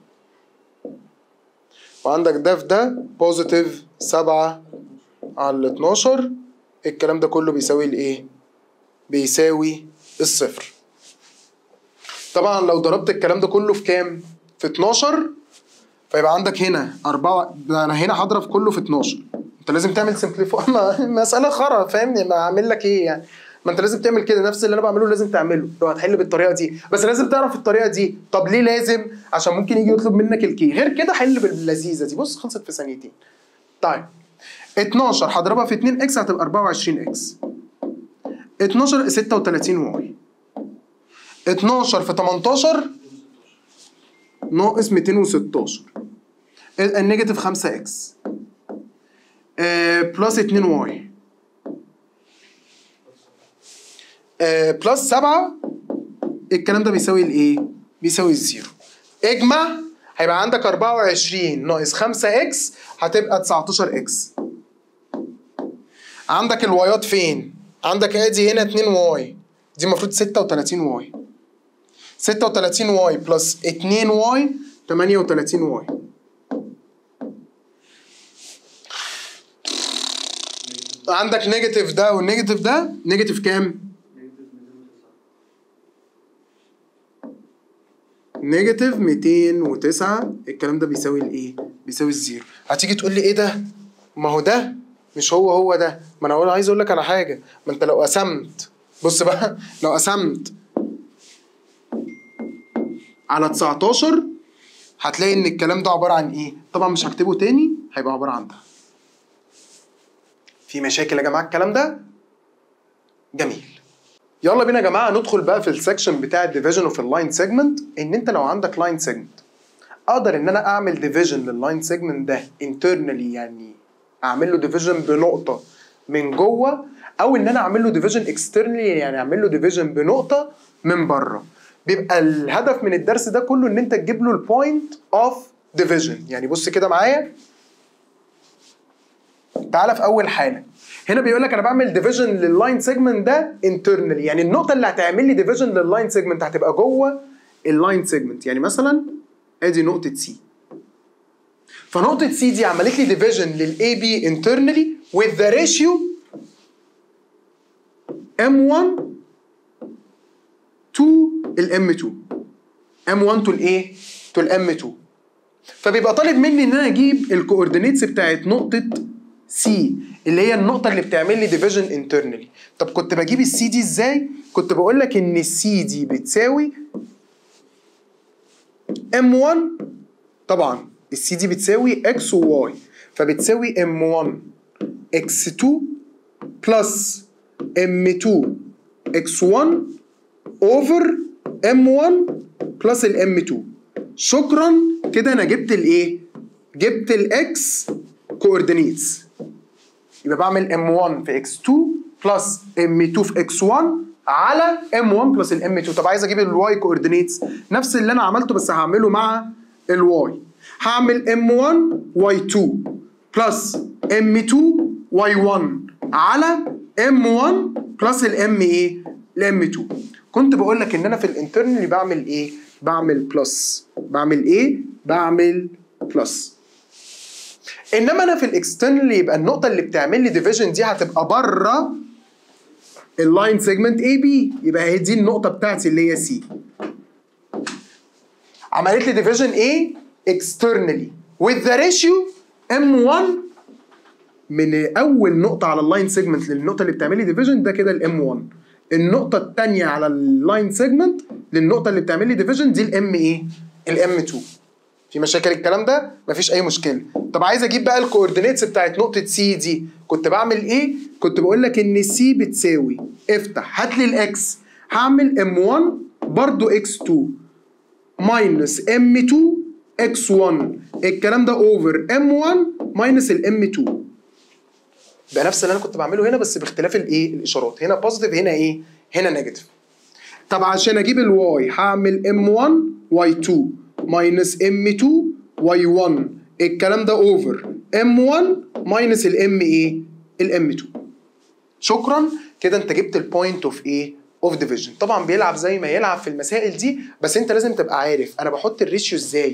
وعندك ده في ده بوزيتيف 7 على ال 12 الكلام ده كله بيساوي الايه؟ بيساوي الصفر طبعا لو ضربت الكلام ده كله في كام؟ في 12 فيبقى عندك هنا أربعة ده أنا هنا هضرب كله في 12 أنت لازم تعمل سمبليفاي مسألة خرا فاهمني ما أعمل لك إيه يعني ما أنت لازم تعمل كده نفس اللي أنا بعمله لازم تعمله لو هتحل بالطريقة دي بس لازم تعرف الطريقة دي طب ليه لازم؟ عشان ممكن يجي يطلب منك الكي غير كده حل باللذيذة دي بص خلصت في ثانيتين طيب 12 هضربها في 2 اكس هتبقى 24 اكس 12 36 واي 12 في 18 ناقص 216 النيجاتيف 5 اكس بلس 2 واي بلس 7 الكلام ده بيساوي الايه؟ بيساوي الزيرو اجمع هيبقى عندك 24 ناقص 5 اكس هتبقى 19 اكس عندك الوايات فين؟ عندك ادي هنا 2 واي دي المفروض 36 واي 36 واي بلس 2 واي 38 واي عندك نيجاتيف ده والنيجاتيف ده نيجاتيف كام؟ نيجاتيف 209 الكلام ده بيساوي الايه؟ بيساوي الزيرو هتيجي تقول لي ايه ده؟ ما هو ده مش هو هو ده ما انا اقول عايز اقول لك على حاجه ما انت لو قسمت بص بقى لو قسمت على 19 هتلاقي ان الكلام ده عباره عن ايه طبعا مش هكتبه تاني هيبقى عباره عن ده في مشاكل يا جماعه الكلام ده جميل يلا بينا يا جماعه ندخل بقى في السكشن بتاع الديفيجن اوف اللاين سيجمنت ان انت لو عندك لاين سيجمنت اقدر ان انا اعمل ديفيجن لللاين سيجمنت ده internally يعني اعمل له ديفيجن بنقطه من جوه او ان انا اعمل له ديفيجن اكسترنالي يعني اعمل له ديفيجن بنقطه من بره بيبقى الهدف من الدرس ده كله ان انت تجيب له البوينت اوف ديفيجن يعني بص كده معايا تعالى في اول حاله هنا بيقول لك انا بعمل ديفيجن لللاين سيجمنت ده انترنالي يعني النقطه اللي هتعمل لي ديفيجن لللاين سيجمنت هتبقى جوه اللاين سيجمنت يعني مثلا ادي نقطه سي فنقطة سي دي عملت لي ديفيجن للاي بي internally with the ratio M1 to ال M2 M1 to الايه؟ to ال M2 فبيبقى طالب مني ان انا اجيب الكوردينيتس بتاعت نقطة سي اللي هي النقطة اللي بتعمل لي ديفيجن internally طب كنت بجيب السي دي ازاي؟ كنت بقول لك ان السي دي بتساوي M1 طبعا السي دي بتساوي اكس وواي فبتساوي ام 1 اكس 2 بلس ام 2 اكس 1 اوفر ام 1 بلس الام 2 شكرا كده انا جبت الايه؟ جبت الاكس كوردينيتس يبقى بعمل ام 1 في اكس 2 بلس ام 2 في اكس 1 على ام 1 بلس الام 2 طب عايز اجيب الواي كوردينيتس نفس اللي انا عملته بس هعمله مع الواي هعمل m1 y2 بلس m2 y1 على m1 بلس الام ايه؟ الام 2 كنت بقول لك ان انا في الانترنال بعمل ايه؟ بعمل بلس بعمل ايه؟ بعمل بلس انما انا في الاكسترنال يبقى النقطه اللي بتعمل لي ديفيجن دي هتبقى بره اللاين سيجمنت اي بي يبقى هي دي النقطه بتاعتي اللي هي سي عملت لي ديفيجن ايه externally with the ratio M1 من اول نقطه على اللاين سيجمنت للنقطه اللي بتعمل لي ديفيجن ده كده الام 1 النقطه الثانيه على اللاين سيجمنت للنقطه اللي بتعمل لي ديفيجن دي الام ايه الام 2 في مشاكل الكلام ده مفيش اي مشكله طب عايز اجيب بقى الكوردينيتس بتاعت نقطه سي دي كنت بعمل ايه كنت بقول لك ان سي بتساوي افتح هات لي الاكس هعمل ام 1 برضو اكس 2 ماينس ام 2 اكس 1 الكلام ده اوفر ام 1 ماينس الام 2 بقى نفس اللي انا كنت بعمله هنا بس باختلاف الايه الاشارات هنا بوزيتيف هنا ايه هنا نيجاتيف طب عشان اجيب الواي هعمل ام 1 واي 2 ماينس ام 2 واي 1 الكلام ده اوفر ام 1 ماينس الام ايه الام 2 شكرا كده انت جبت البوينت اوف ايه اوف ديفيجن طبعا بيلعب زي ما يلعب في المسائل دي بس انت لازم تبقى عارف انا بحط الريشيو ازاي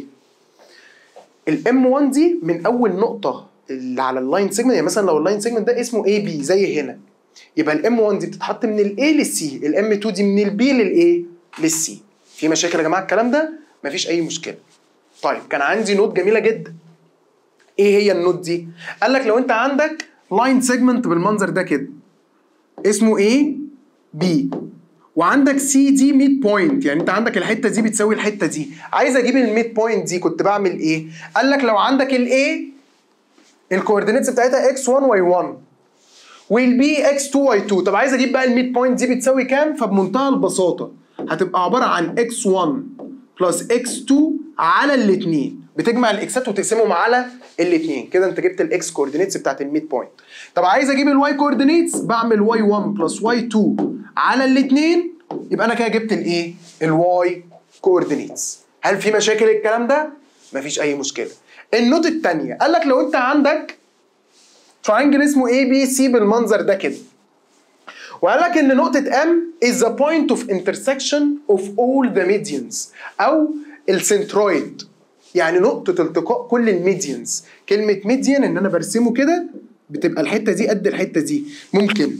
الام 1 دي من اول نقطه اللي على اللاين سيجمنت يعني مثلا لو اللاين سيجمنت ده اسمه اي بي زي هنا يبقى الام 1 دي بتتحط من الاي للسي الام 2 دي من البي للايه للسي في مشاكل يا جماعه الكلام ده مفيش اي مشكله طيب كان عندي نوت جميله جدا ايه هي النوت دي قال لك لو انت عندك لاين سيجمنت بالمنظر ده كده اسمه ايه بي وعندك سي دي ميد بوينت يعني انت عندك الحته دي بتساوي الحته دي عايز اجيب الميد بوينت دي كنت بعمل ايه قال لك لو عندك الاي الكوردينيتس بتاعتها x1 y1 والبي x2 y2 طب عايز اجيب بقى الميد بوينت دي بتساوي كام فبمنتهى البساطه هتبقى عباره عن x1 بلس x2 على الاثنين بتجمع الاكسات وتقسمهم على الاثنين كده انت جبت الاكس كوردينيتس بتاعت الميد بوينت طب عايز اجيب الواي كوردينيتس بعمل y1 بلس y2 على الاثنين يبقى انا كده جبت الايه الواي كوردينيتس هل في مشاكل الكلام ده مفيش اي مشكله النوت الثانيه قال لك لو انت عندك تراينجل اسمه اي بي سي بالمنظر ده كده وقال لك ان نقطة M is the point of intersection of all the medians أو السنترويد يعني نقطة التقاء كل الميديانز كلمة ميديان إن أنا برسمه كده بتبقى الحتة دي قد الحتة دي ممكن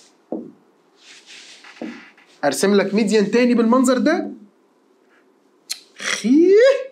أرسم لك ميديان تاني بالمنظر ده خيه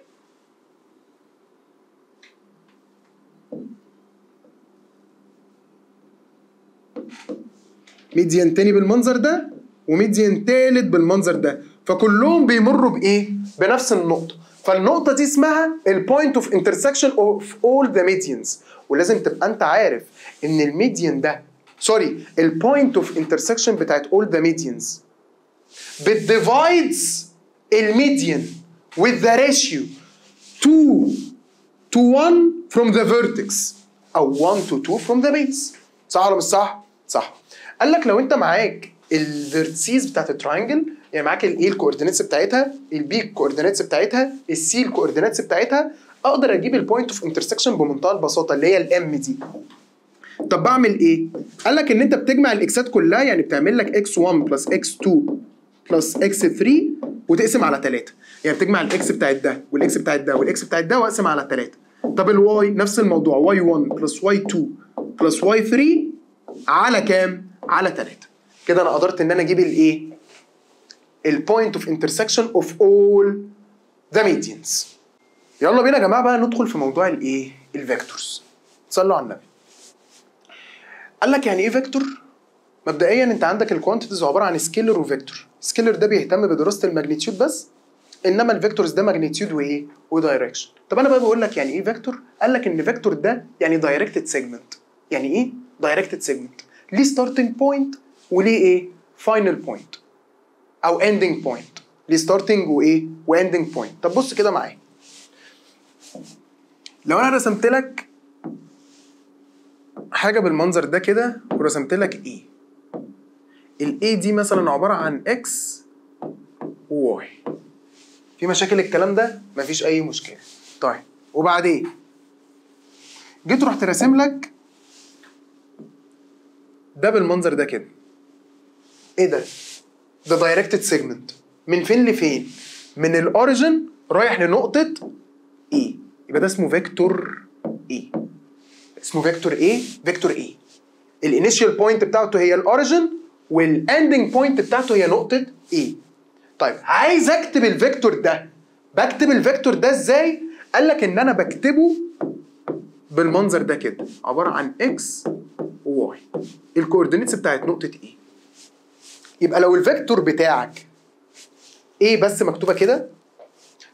ميديان تاني بالمنظر ده وميديان تالت بالمنظر ده فكلهم بيمروا بايه؟ بنفس النقطة فالنقطة دي اسمها البوينت اوف انترسكشن اوف اول ذا ميديانز ولازم تبقى انت عارف ان الميديان ده سوري البوينت اوف انترسكشن بتاعت اول ذا ميديانز بتديفايدز الميديان with the ratio 2 to 1 from the vertex او 1 to 2 from the base صح ولا مش صح؟ صح قال لك لو انت معاك الفيرتسيز بتاعت التراينجل يعني معاك الاي الكوردينيتس بتاعتها البي الكوردينيتس بتاعتها السي الكوردينيتس بتاعتها اقدر اجيب البوينت اوف انترسكشن بمنتهى البساطه اللي هي الام دي طب بعمل ايه؟ قال لك ان انت بتجمع الاكسات كلها يعني بتعمل لك x1 بلس x2 بلس x3 وتقسم على 3 يعني بتجمع الاكس بتاعت ده والاكس بتاعت ده والاكس بتاعت ده واقسم على 3 طب الواي نفس الموضوع y1 بلس y2 بلس y3 على كام؟ على 3 كده انا قدرت ان انا اجيب الايه؟ البوينت اوف انترسكشن اوف اول ذا ميديانز يلا بينا يا جماعه بقى ندخل في موضوع الايه؟ الفيكتورز صلوا على النبي قال لك يعني ايه فيكتور؟ مبدئيا انت عندك الكوانتيتيز عباره عن سكيلر وفيكتور سكيلر ده بيهتم بدراسه الماجنتيود بس انما الفيكتورز ده ماجنتيود وايه؟ ودايركشن طب انا بقى بقول لك يعني ايه فيكتور؟ قال لك ان فيكتور ده يعني دايركتد سيجمنت يعني ايه؟ دايركتد سيجمنت ليه ستارتنج بوينت وليه ايه؟ فاينل بوينت او اندنج بوينت ليه ستارتنج وايه؟ واندنج بوينت طب بص كده معايا لو انا رسمت لك حاجه بالمنظر ده كده ورسمت لك ايه الاي دي مثلا عباره عن اكس وواي في مشاكل الكلام ده مفيش اي مشكله طيب وبعدين جيت رحت راسم لك ده بالمنظر ده كده ايه ده ده دايركتد سيجمنت من فين لفين من الاوريجن رايح لنقطه ايه يبقى ده اسمه فيكتور ايه اسمه فيكتور ايه فيكتور ايه الانيشال بوينت بتاعته هي الاوريجن والاندنج بوينت بتاعته هي نقطه ايه طيب عايز اكتب الفيكتور ده بكتب الفيكتور ده ازاي قال لك ان انا بكتبه بالمنظر ده كده عباره عن اكس وواي الكوردينيتس بتاعت نقطه ايه يبقى لو الفيكتور بتاعك ايه بس مكتوبه كده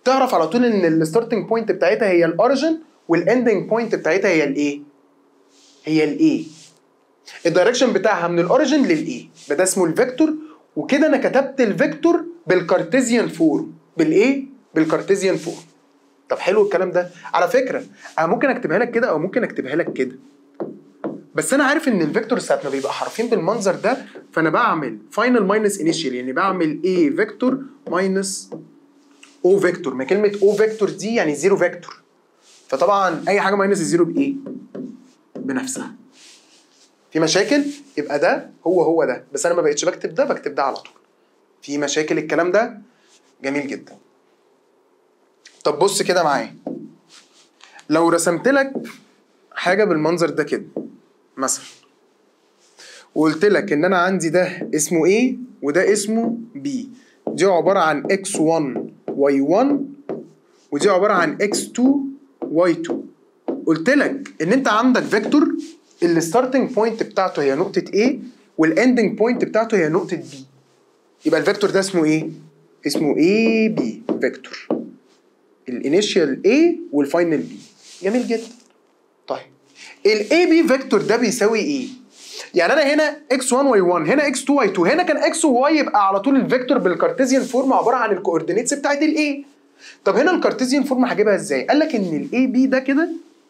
تعرف على طول ان الستارتنج بوينت بتاعتها هي الاوريجن والاندنج بوينت بتاعتها هي الايه هي الايه الدايركشن بتاعها من الاوريجن للايه ده اسمه الفيكتور وكده انا كتبت الفيكتور بالكارتيزيان فورم بالايه بالكارتيزيان فورم طب حلو الكلام ده على فكره انا ممكن اكتبها لك كده او ممكن اكتبها لك كده بس انا عارف ان الفيكتور ساعه ما بيبقى حرفين بالمنظر ده فانا بعمل فاينل ماينس انيشال يعني بعمل ايه فيكتور ماينس او فيكتور ما كلمه او فيكتور دي يعني زيرو فيكتور فطبعا اي حاجه ماينس الزيرو بايه بنفسها في مشاكل يبقى ده هو هو ده بس انا ما بقتش بكتب ده بكتب ده على طول في مشاكل الكلام ده جميل جدا طب بص كده معايا لو رسمت لك حاجه بالمنظر ده كده مثلا وقلت لك ان انا عندي ده اسمه A وده اسمه B دي عباره عن x1 y1 ودي عباره عن x2 y2 قلت لك ان انت عندك فيكتور الستارتنج بوينت بتاعته هي نقطه A والاندنج بوينت بتاعته هي نقطه B يبقى الفيكتور ده اسمه ايه اسمه AB فيكتور الانيشال A والفاينل B جميل جدا طيب الاي بي فيكتور ده بيساوي ايه؟ يعني انا هنا x1 y1 هنا x2 y2 هنا كان x و y يبقى على طول الفيكتور بالكارتيزيان فورم عباره عن الكوردينيتس بتاعت الاي طب هنا الكارتيزيان فورم هجيبها ازاي؟ قال لك ان الاي بي ده كده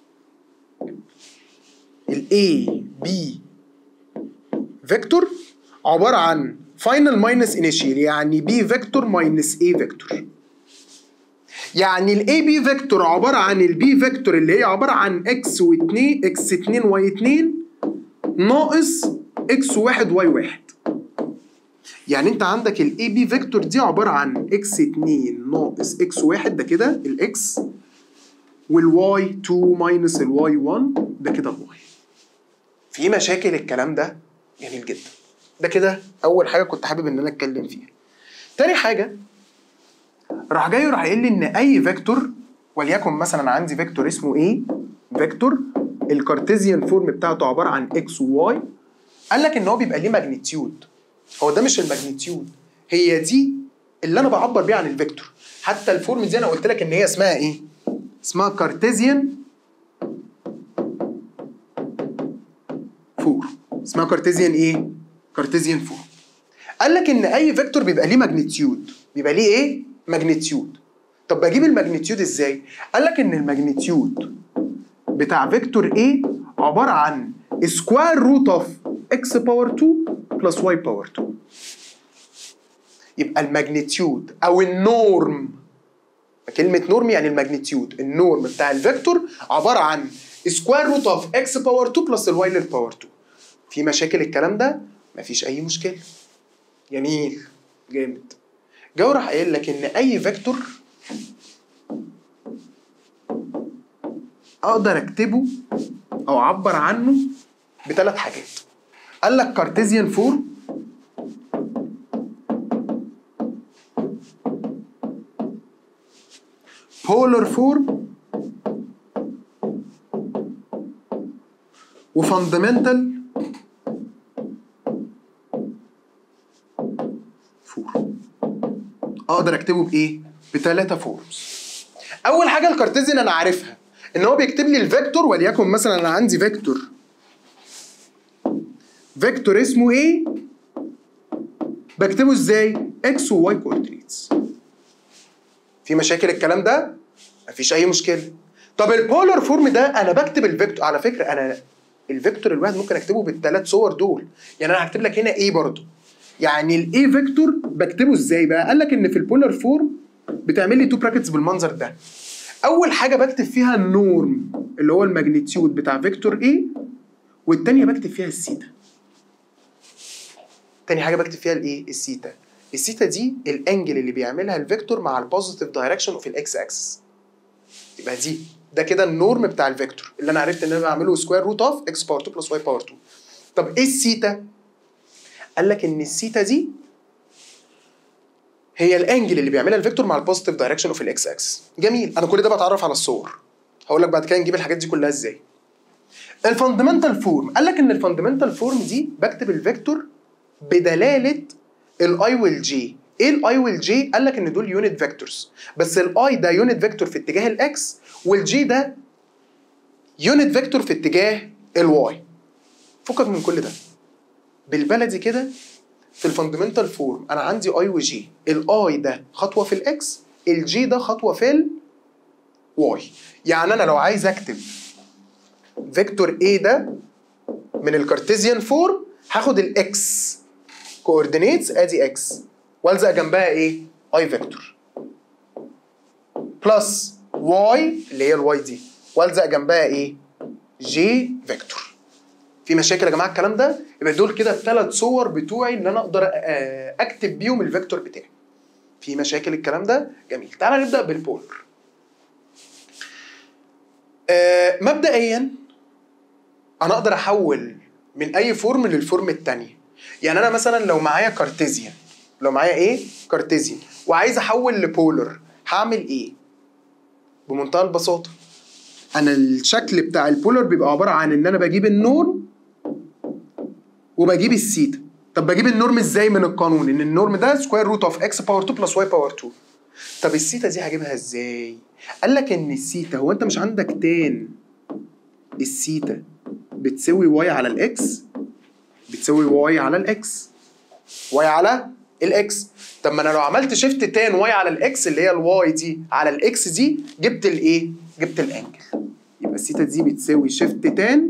الاي بي فيكتور عباره عن فاينل ماينس انيشيال يعني بي فيكتور ماينس اي فيكتور يعني الاي بي فيكتور عباره عن البي فيكتور اللي هي عباره عن اكس و2 اكس 2 واي 2 ناقص اكس 1 واي 1 يعني انت عندك الاي بي فيكتور دي عباره عن اكس 2 ناقص اكس 1 ده كده الاكس والواي 2 ماينس الواي 1 ده كده الواي في مشاكل الكلام ده جميل جدا ده كده اول حاجه كنت حابب ان انا اتكلم فيها تاني حاجه راح جاي راح قايل لي ان اي فيكتور وليكن مثلا عندي فيكتور اسمه ايه فيكتور الكارتيزيان فورم بتاعته عباره عن اكس وواي قال لك ان هو بيبقى ليه ماجنتيود هو ده مش الماجنتيود هي دي اللي انا بعبر بيها عن الفيكتور حتى الفورم دي انا قلت لك ان هي اسمها ايه اسمها كارتيزيان فور اسمها كارتيزيان ايه كارتيزيان فور قال لك ان اي فيكتور بيبقى ليه ماجنتيود بيبقى ليه ايه ماجنتيود طب بجيب الماجنتيود ازاي قال لك ان الماجنتيود بتاع فيكتور A عباره عن سكوير روت اوف x باور 2 بلس y باور 2 يبقى الماجنتيود او النورم كلمة نورم يعني الماجنتيود النورم بتاع الفيكتور عبارة عن سكوير روت اوف x باور 2 بلس الواي للباور 2 في مشاكل الكلام ده مفيش أي مشكلة جميل جامد جو راح قايل لك ان اي فيكتور اقدر اكتبه او اعبر عنه بثلاث حاجات قال لك كارتيزيان فورم بولر فورم وفاندمنتال فورم اقدر اكتبه بايه؟ بثلاثه فورمز. اول حاجه الكارتيزيان انا عارفها ان هو بيكتب لي الفيكتور وليكن مثلا انا عندي فيكتور فيكتور اسمه ايه؟ بكتبه ازاي؟ اكس وواي كوردينيتس. في مشاكل الكلام ده؟ مفيش اي مشكله. طب البولر فورم ده انا بكتب الفيكتور على فكره انا الفيكتور الواحد ممكن اكتبه بالثلاث صور دول يعني انا هكتب لك هنا ايه برضه يعني الاي فيكتور بكتبه ازاي بقى؟ قال لك ان في البولار فورم بتعمل لي تو براكتس بالمنظر ده. اول حاجه بكتب فيها النورم اللي هو الماجنتيود بتاع فيكتور A والتانية بكتب فيها السيتا. تاني حاجه بكتب فيها الايه؟ السيتا. السيتا دي الانجل اللي بيعملها الفيكتور مع البوزيتيف دايركشن وفي الاكس اكسس. يبقى دي ده كده النورم بتاع الفيكتور اللي انا عرفت ان انا بعمله سكوير روت اوف اكس باور 2 بلس واي باور 2. طب ايه السيتا؟ قال لك ان السيتا دي هي الانجل اللي بيعملها الفيكتور مع البوزيتيف دايركشن وفي الاكس اكس جميل انا كل ده بتعرف على الصور هقول لك بعد كده نجيب الحاجات دي كلها ازاي الفاندمنتال فورم قال لك ان الفاندمنتال فورم دي بكتب الفيكتور بدلاله الاي والجي ايه الاي والجي قال لك ان دول يونت فيكتورز بس الاي ده يونت فيكتور في اتجاه الاكس والجي ده يونت فيكتور في اتجاه الواي فكك من كل ده بالبلدي كده في الفاندمنتال فورم انا عندي اي وجي الاي ده خطوه في الاكس الجي ده خطوه في الواي يعني انا لو عايز اكتب فيكتور A ده من الكارتيزيان فورم هاخد الاكس كوردينيتس ادي اكس والزق جنبها ايه؟ اي فيكتور بلس واي اللي هي الواي دي والزق جنبها ايه؟ جي فيكتور في مشاكل يا جماعه الكلام ده يبقى دول كده الثلاث صور بتوعي ان انا اقدر آه، اكتب بيهم الفيكتور بتاعي في مشاكل الكلام ده جميل تعالى نبدا بالبولر آه، مبدئيا انا اقدر احول من اي فورم للفورم الثانيه يعني انا مثلا لو معايا كارتيزيان لو معايا ايه كارتيزيان وعايز احول لبولر هعمل ايه بمنتهى البساطه انا الشكل بتاع البولر بيبقى عباره عن ان انا بجيب النورم وبجيب السيتا طب بجيب النورم ازاي من القانون ان النورم ده سكوير روت اوف اكس باور 2 بلس واي باور 2 طب السيتا دي هجيبها ازاي قال لك ان السيتا هو انت مش عندك تان السيتا بتساوي واي على الاكس بتساوي واي على الاكس واي على الاكس طب ما انا لو عملت شيفت تان واي على الاكس اللي هي الواي دي على الاكس دي جبت الايه جبت الانجل يبقى السيتا دي بتساوي شيفت تان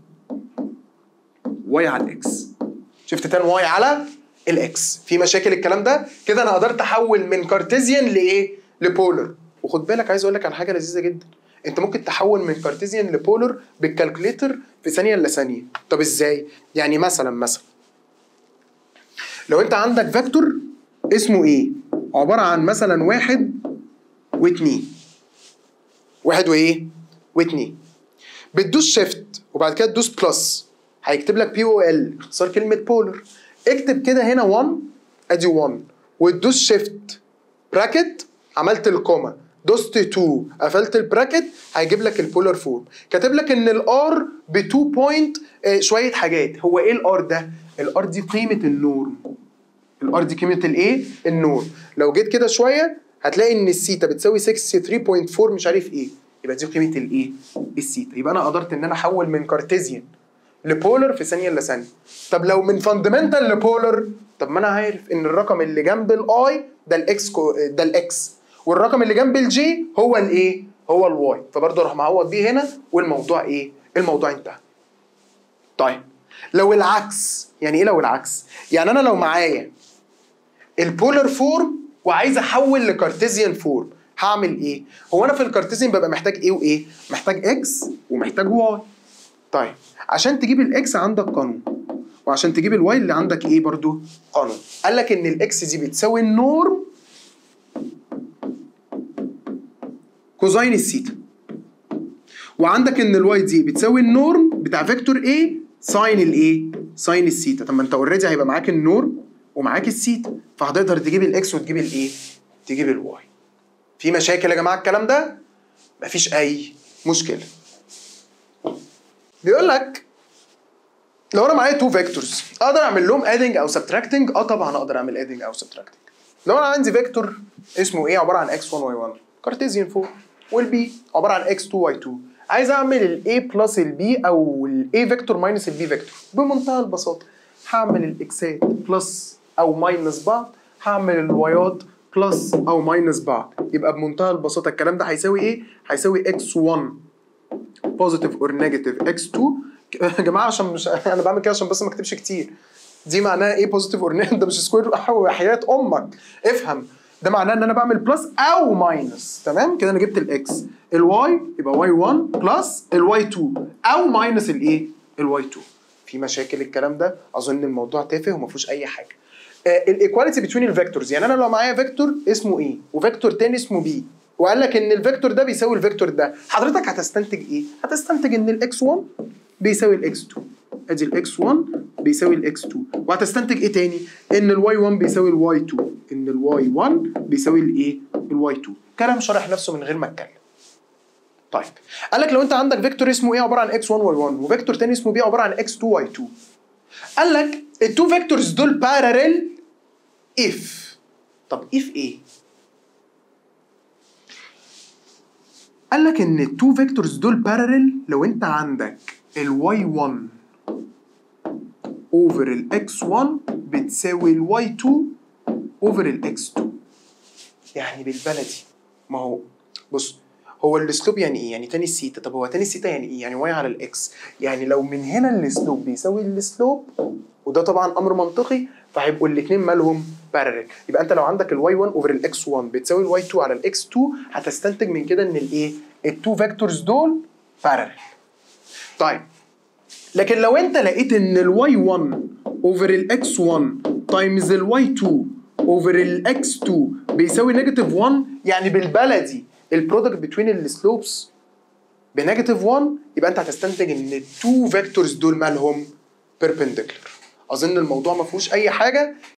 واي على الاكس شيفت تان واي على الاكس في مشاكل الكلام ده كده انا قدرت احول من كارتيزيان لايه لبولر وخد بالك عايز اقول لك على حاجه لذيذه جدا انت ممكن تحول من كارتيزيان لبولر بالكالكوليتر في ثانيه الا ثانيه طب ازاي يعني مثلا مثلا لو انت عندك فيكتور اسمه ايه عباره عن مثلا واحد واتنين واحد وايه واتنين بتدوس شيفت وبعد كده تدوس بلس هيكتب لك بي او ال اختصار كلمه بولر اكتب كده هنا 1 ادي 1 وتدوس شيفت براكت عملت الكوما دوست 2 قفلت البراكت هيجيب لك البولر فورم كاتب لك ان الار ب 2 بوينت شويه حاجات هو ايه الار ده الار دي قيمه النورم الار دي قيمه الايه النورم لو جيت كده شويه هتلاقي ان السيتا بتساوي 63.4 مش عارف ايه يبقى دي قيمه الايه السيتا يبقى انا قدرت ان انا احول من كارتيزيان لبولر في ثانيه الا ثانيه طب لو من فاندمنتال لبولر طب ما انا عارف ان الرقم اللي جنب الاي ده الاكس كو... ده الاكس والرقم اللي جنب الجي هو الايه هو الواي فبرضه اروح معوض بيه هنا والموضوع ايه الموضوع انتهى طيب لو العكس يعني ايه لو العكس يعني انا لو معايا البولر فورم وعايز احول لكارتيزيان فورم هعمل ايه هو انا في الكارتيزيان ببقى محتاج ايه وايه محتاج اكس ومحتاج واي طيب عشان تجيب الاكس عندك قانون وعشان تجيب الواي اللي عندك ايه برضو قانون قال لك ان الاكس دي بتساوي النورم كوزين السيتا وعندك ان الواي دي بتساوي النورم بتاع فيكتور ايه ساين الايه ساين السيتا طب ما انت اوريدي هيبقى معاك النورم ومعاك السيتا فهتقدر تجيب الاكس وتجيب الايه تجيب الواي في مشاكل يا جماعه الكلام ده مفيش اي مشكله بيقول لك لو انا معايا تو فيكتورز اقدر اعمل لهم ادنج او سبتراكتنج اه طبعا اقدر اعمل ادنج او سبتراكتنج لو انا عندي فيكتور اسمه ايه عباره عن x1 y1 كارتيزيان فورم والبي عباره عن x2 y2 عايز اعمل الاي بلس البي او الاي فيكتور ماينس البي فيكتور بمنتهى البساطه هعمل الاكسات بلس او ماينس بعض هعمل الوايات بلس او ماينس بعض يبقى بمنتهى البساطه الكلام ده هيساوي ايه هيساوي x1 بوزيتيف اور نيجاتيف x2 يا جماعه عشان مش انا بعمل كده عشان بس ما اكتبش كتير دي معناها ايه بوزيتيف اور نيجاتيف ده مش سكوير حياه امك افهم ده معناه ان انا بعمل بلس او ماينس تمام كده انا جبت الاكس الواي يبقى واي 1 بلس الواي 2 او ماينس الايه الواي 2 في مشاكل الكلام ده اظن الموضوع تافه وما فيهوش اي حاجه الايكواليتي بتوين الفيكتورز يعني انا لو معايا فيكتور اسمه ايه وفيكتور تاني اسمه بي وقال لك ان الفيكتور ده بيساوي الفيكتور ده حضرتك هتستنتج ايه هتستنتج ان الاكس 1 بيساوي الاكس 2 ادي الاكس 1 بيساوي الاكس 2 وهتستنتج ايه تاني ان الواي 1 بيساوي الواي 2 ان الواي 1 بيساوي الايه الواي 2 كلام شرح نفسه من غير ما اتكلم طيب قال لك لو انت عندك فيكتور اسمه ايه عباره عن x1 y1 وفيكتور تاني اسمه b عباره عن x2 y2 قال لك التو فيكتورز دول باراليل if طب اف ايه قال لك ان التو فيكتورز دول بارلل لو انت عندك الواي 1 اوفر الاكس 1 بتساوي الواي 2 اوفر الاكس 2 يعني بالبلدي ما هو بص هو السلوب يعني ايه؟ يعني تاني السيتا طب هو تاني السيتا يعني ايه؟ يعني واي على الاكس يعني لو من هنا السلوب بيساوي السلوب وده طبعا امر منطقي فهيبقوا الاثنين مالهم بارلل يبقى انت لو عندك الواي 1 اوفر الاكس 1 بتساوي الواي 2 على الاكس 2 هتستنتج من كده ان الايه؟ التو فيكتورز دول بارلل طيب لكن لو انت لقيت ان الواي 1 اوفر الاكس 1 تايمز الواي 2 اوفر الاكس 2 بيساوي نيجاتيف 1 يعني بالبلدي البرودكت بتوين السلوبس بنيجاتيف 1 يبقى انت هتستنتج ان التو فيكتورز دول مالهم بيربنديكولار اظن الموضوع ما فيهوش اي حاجه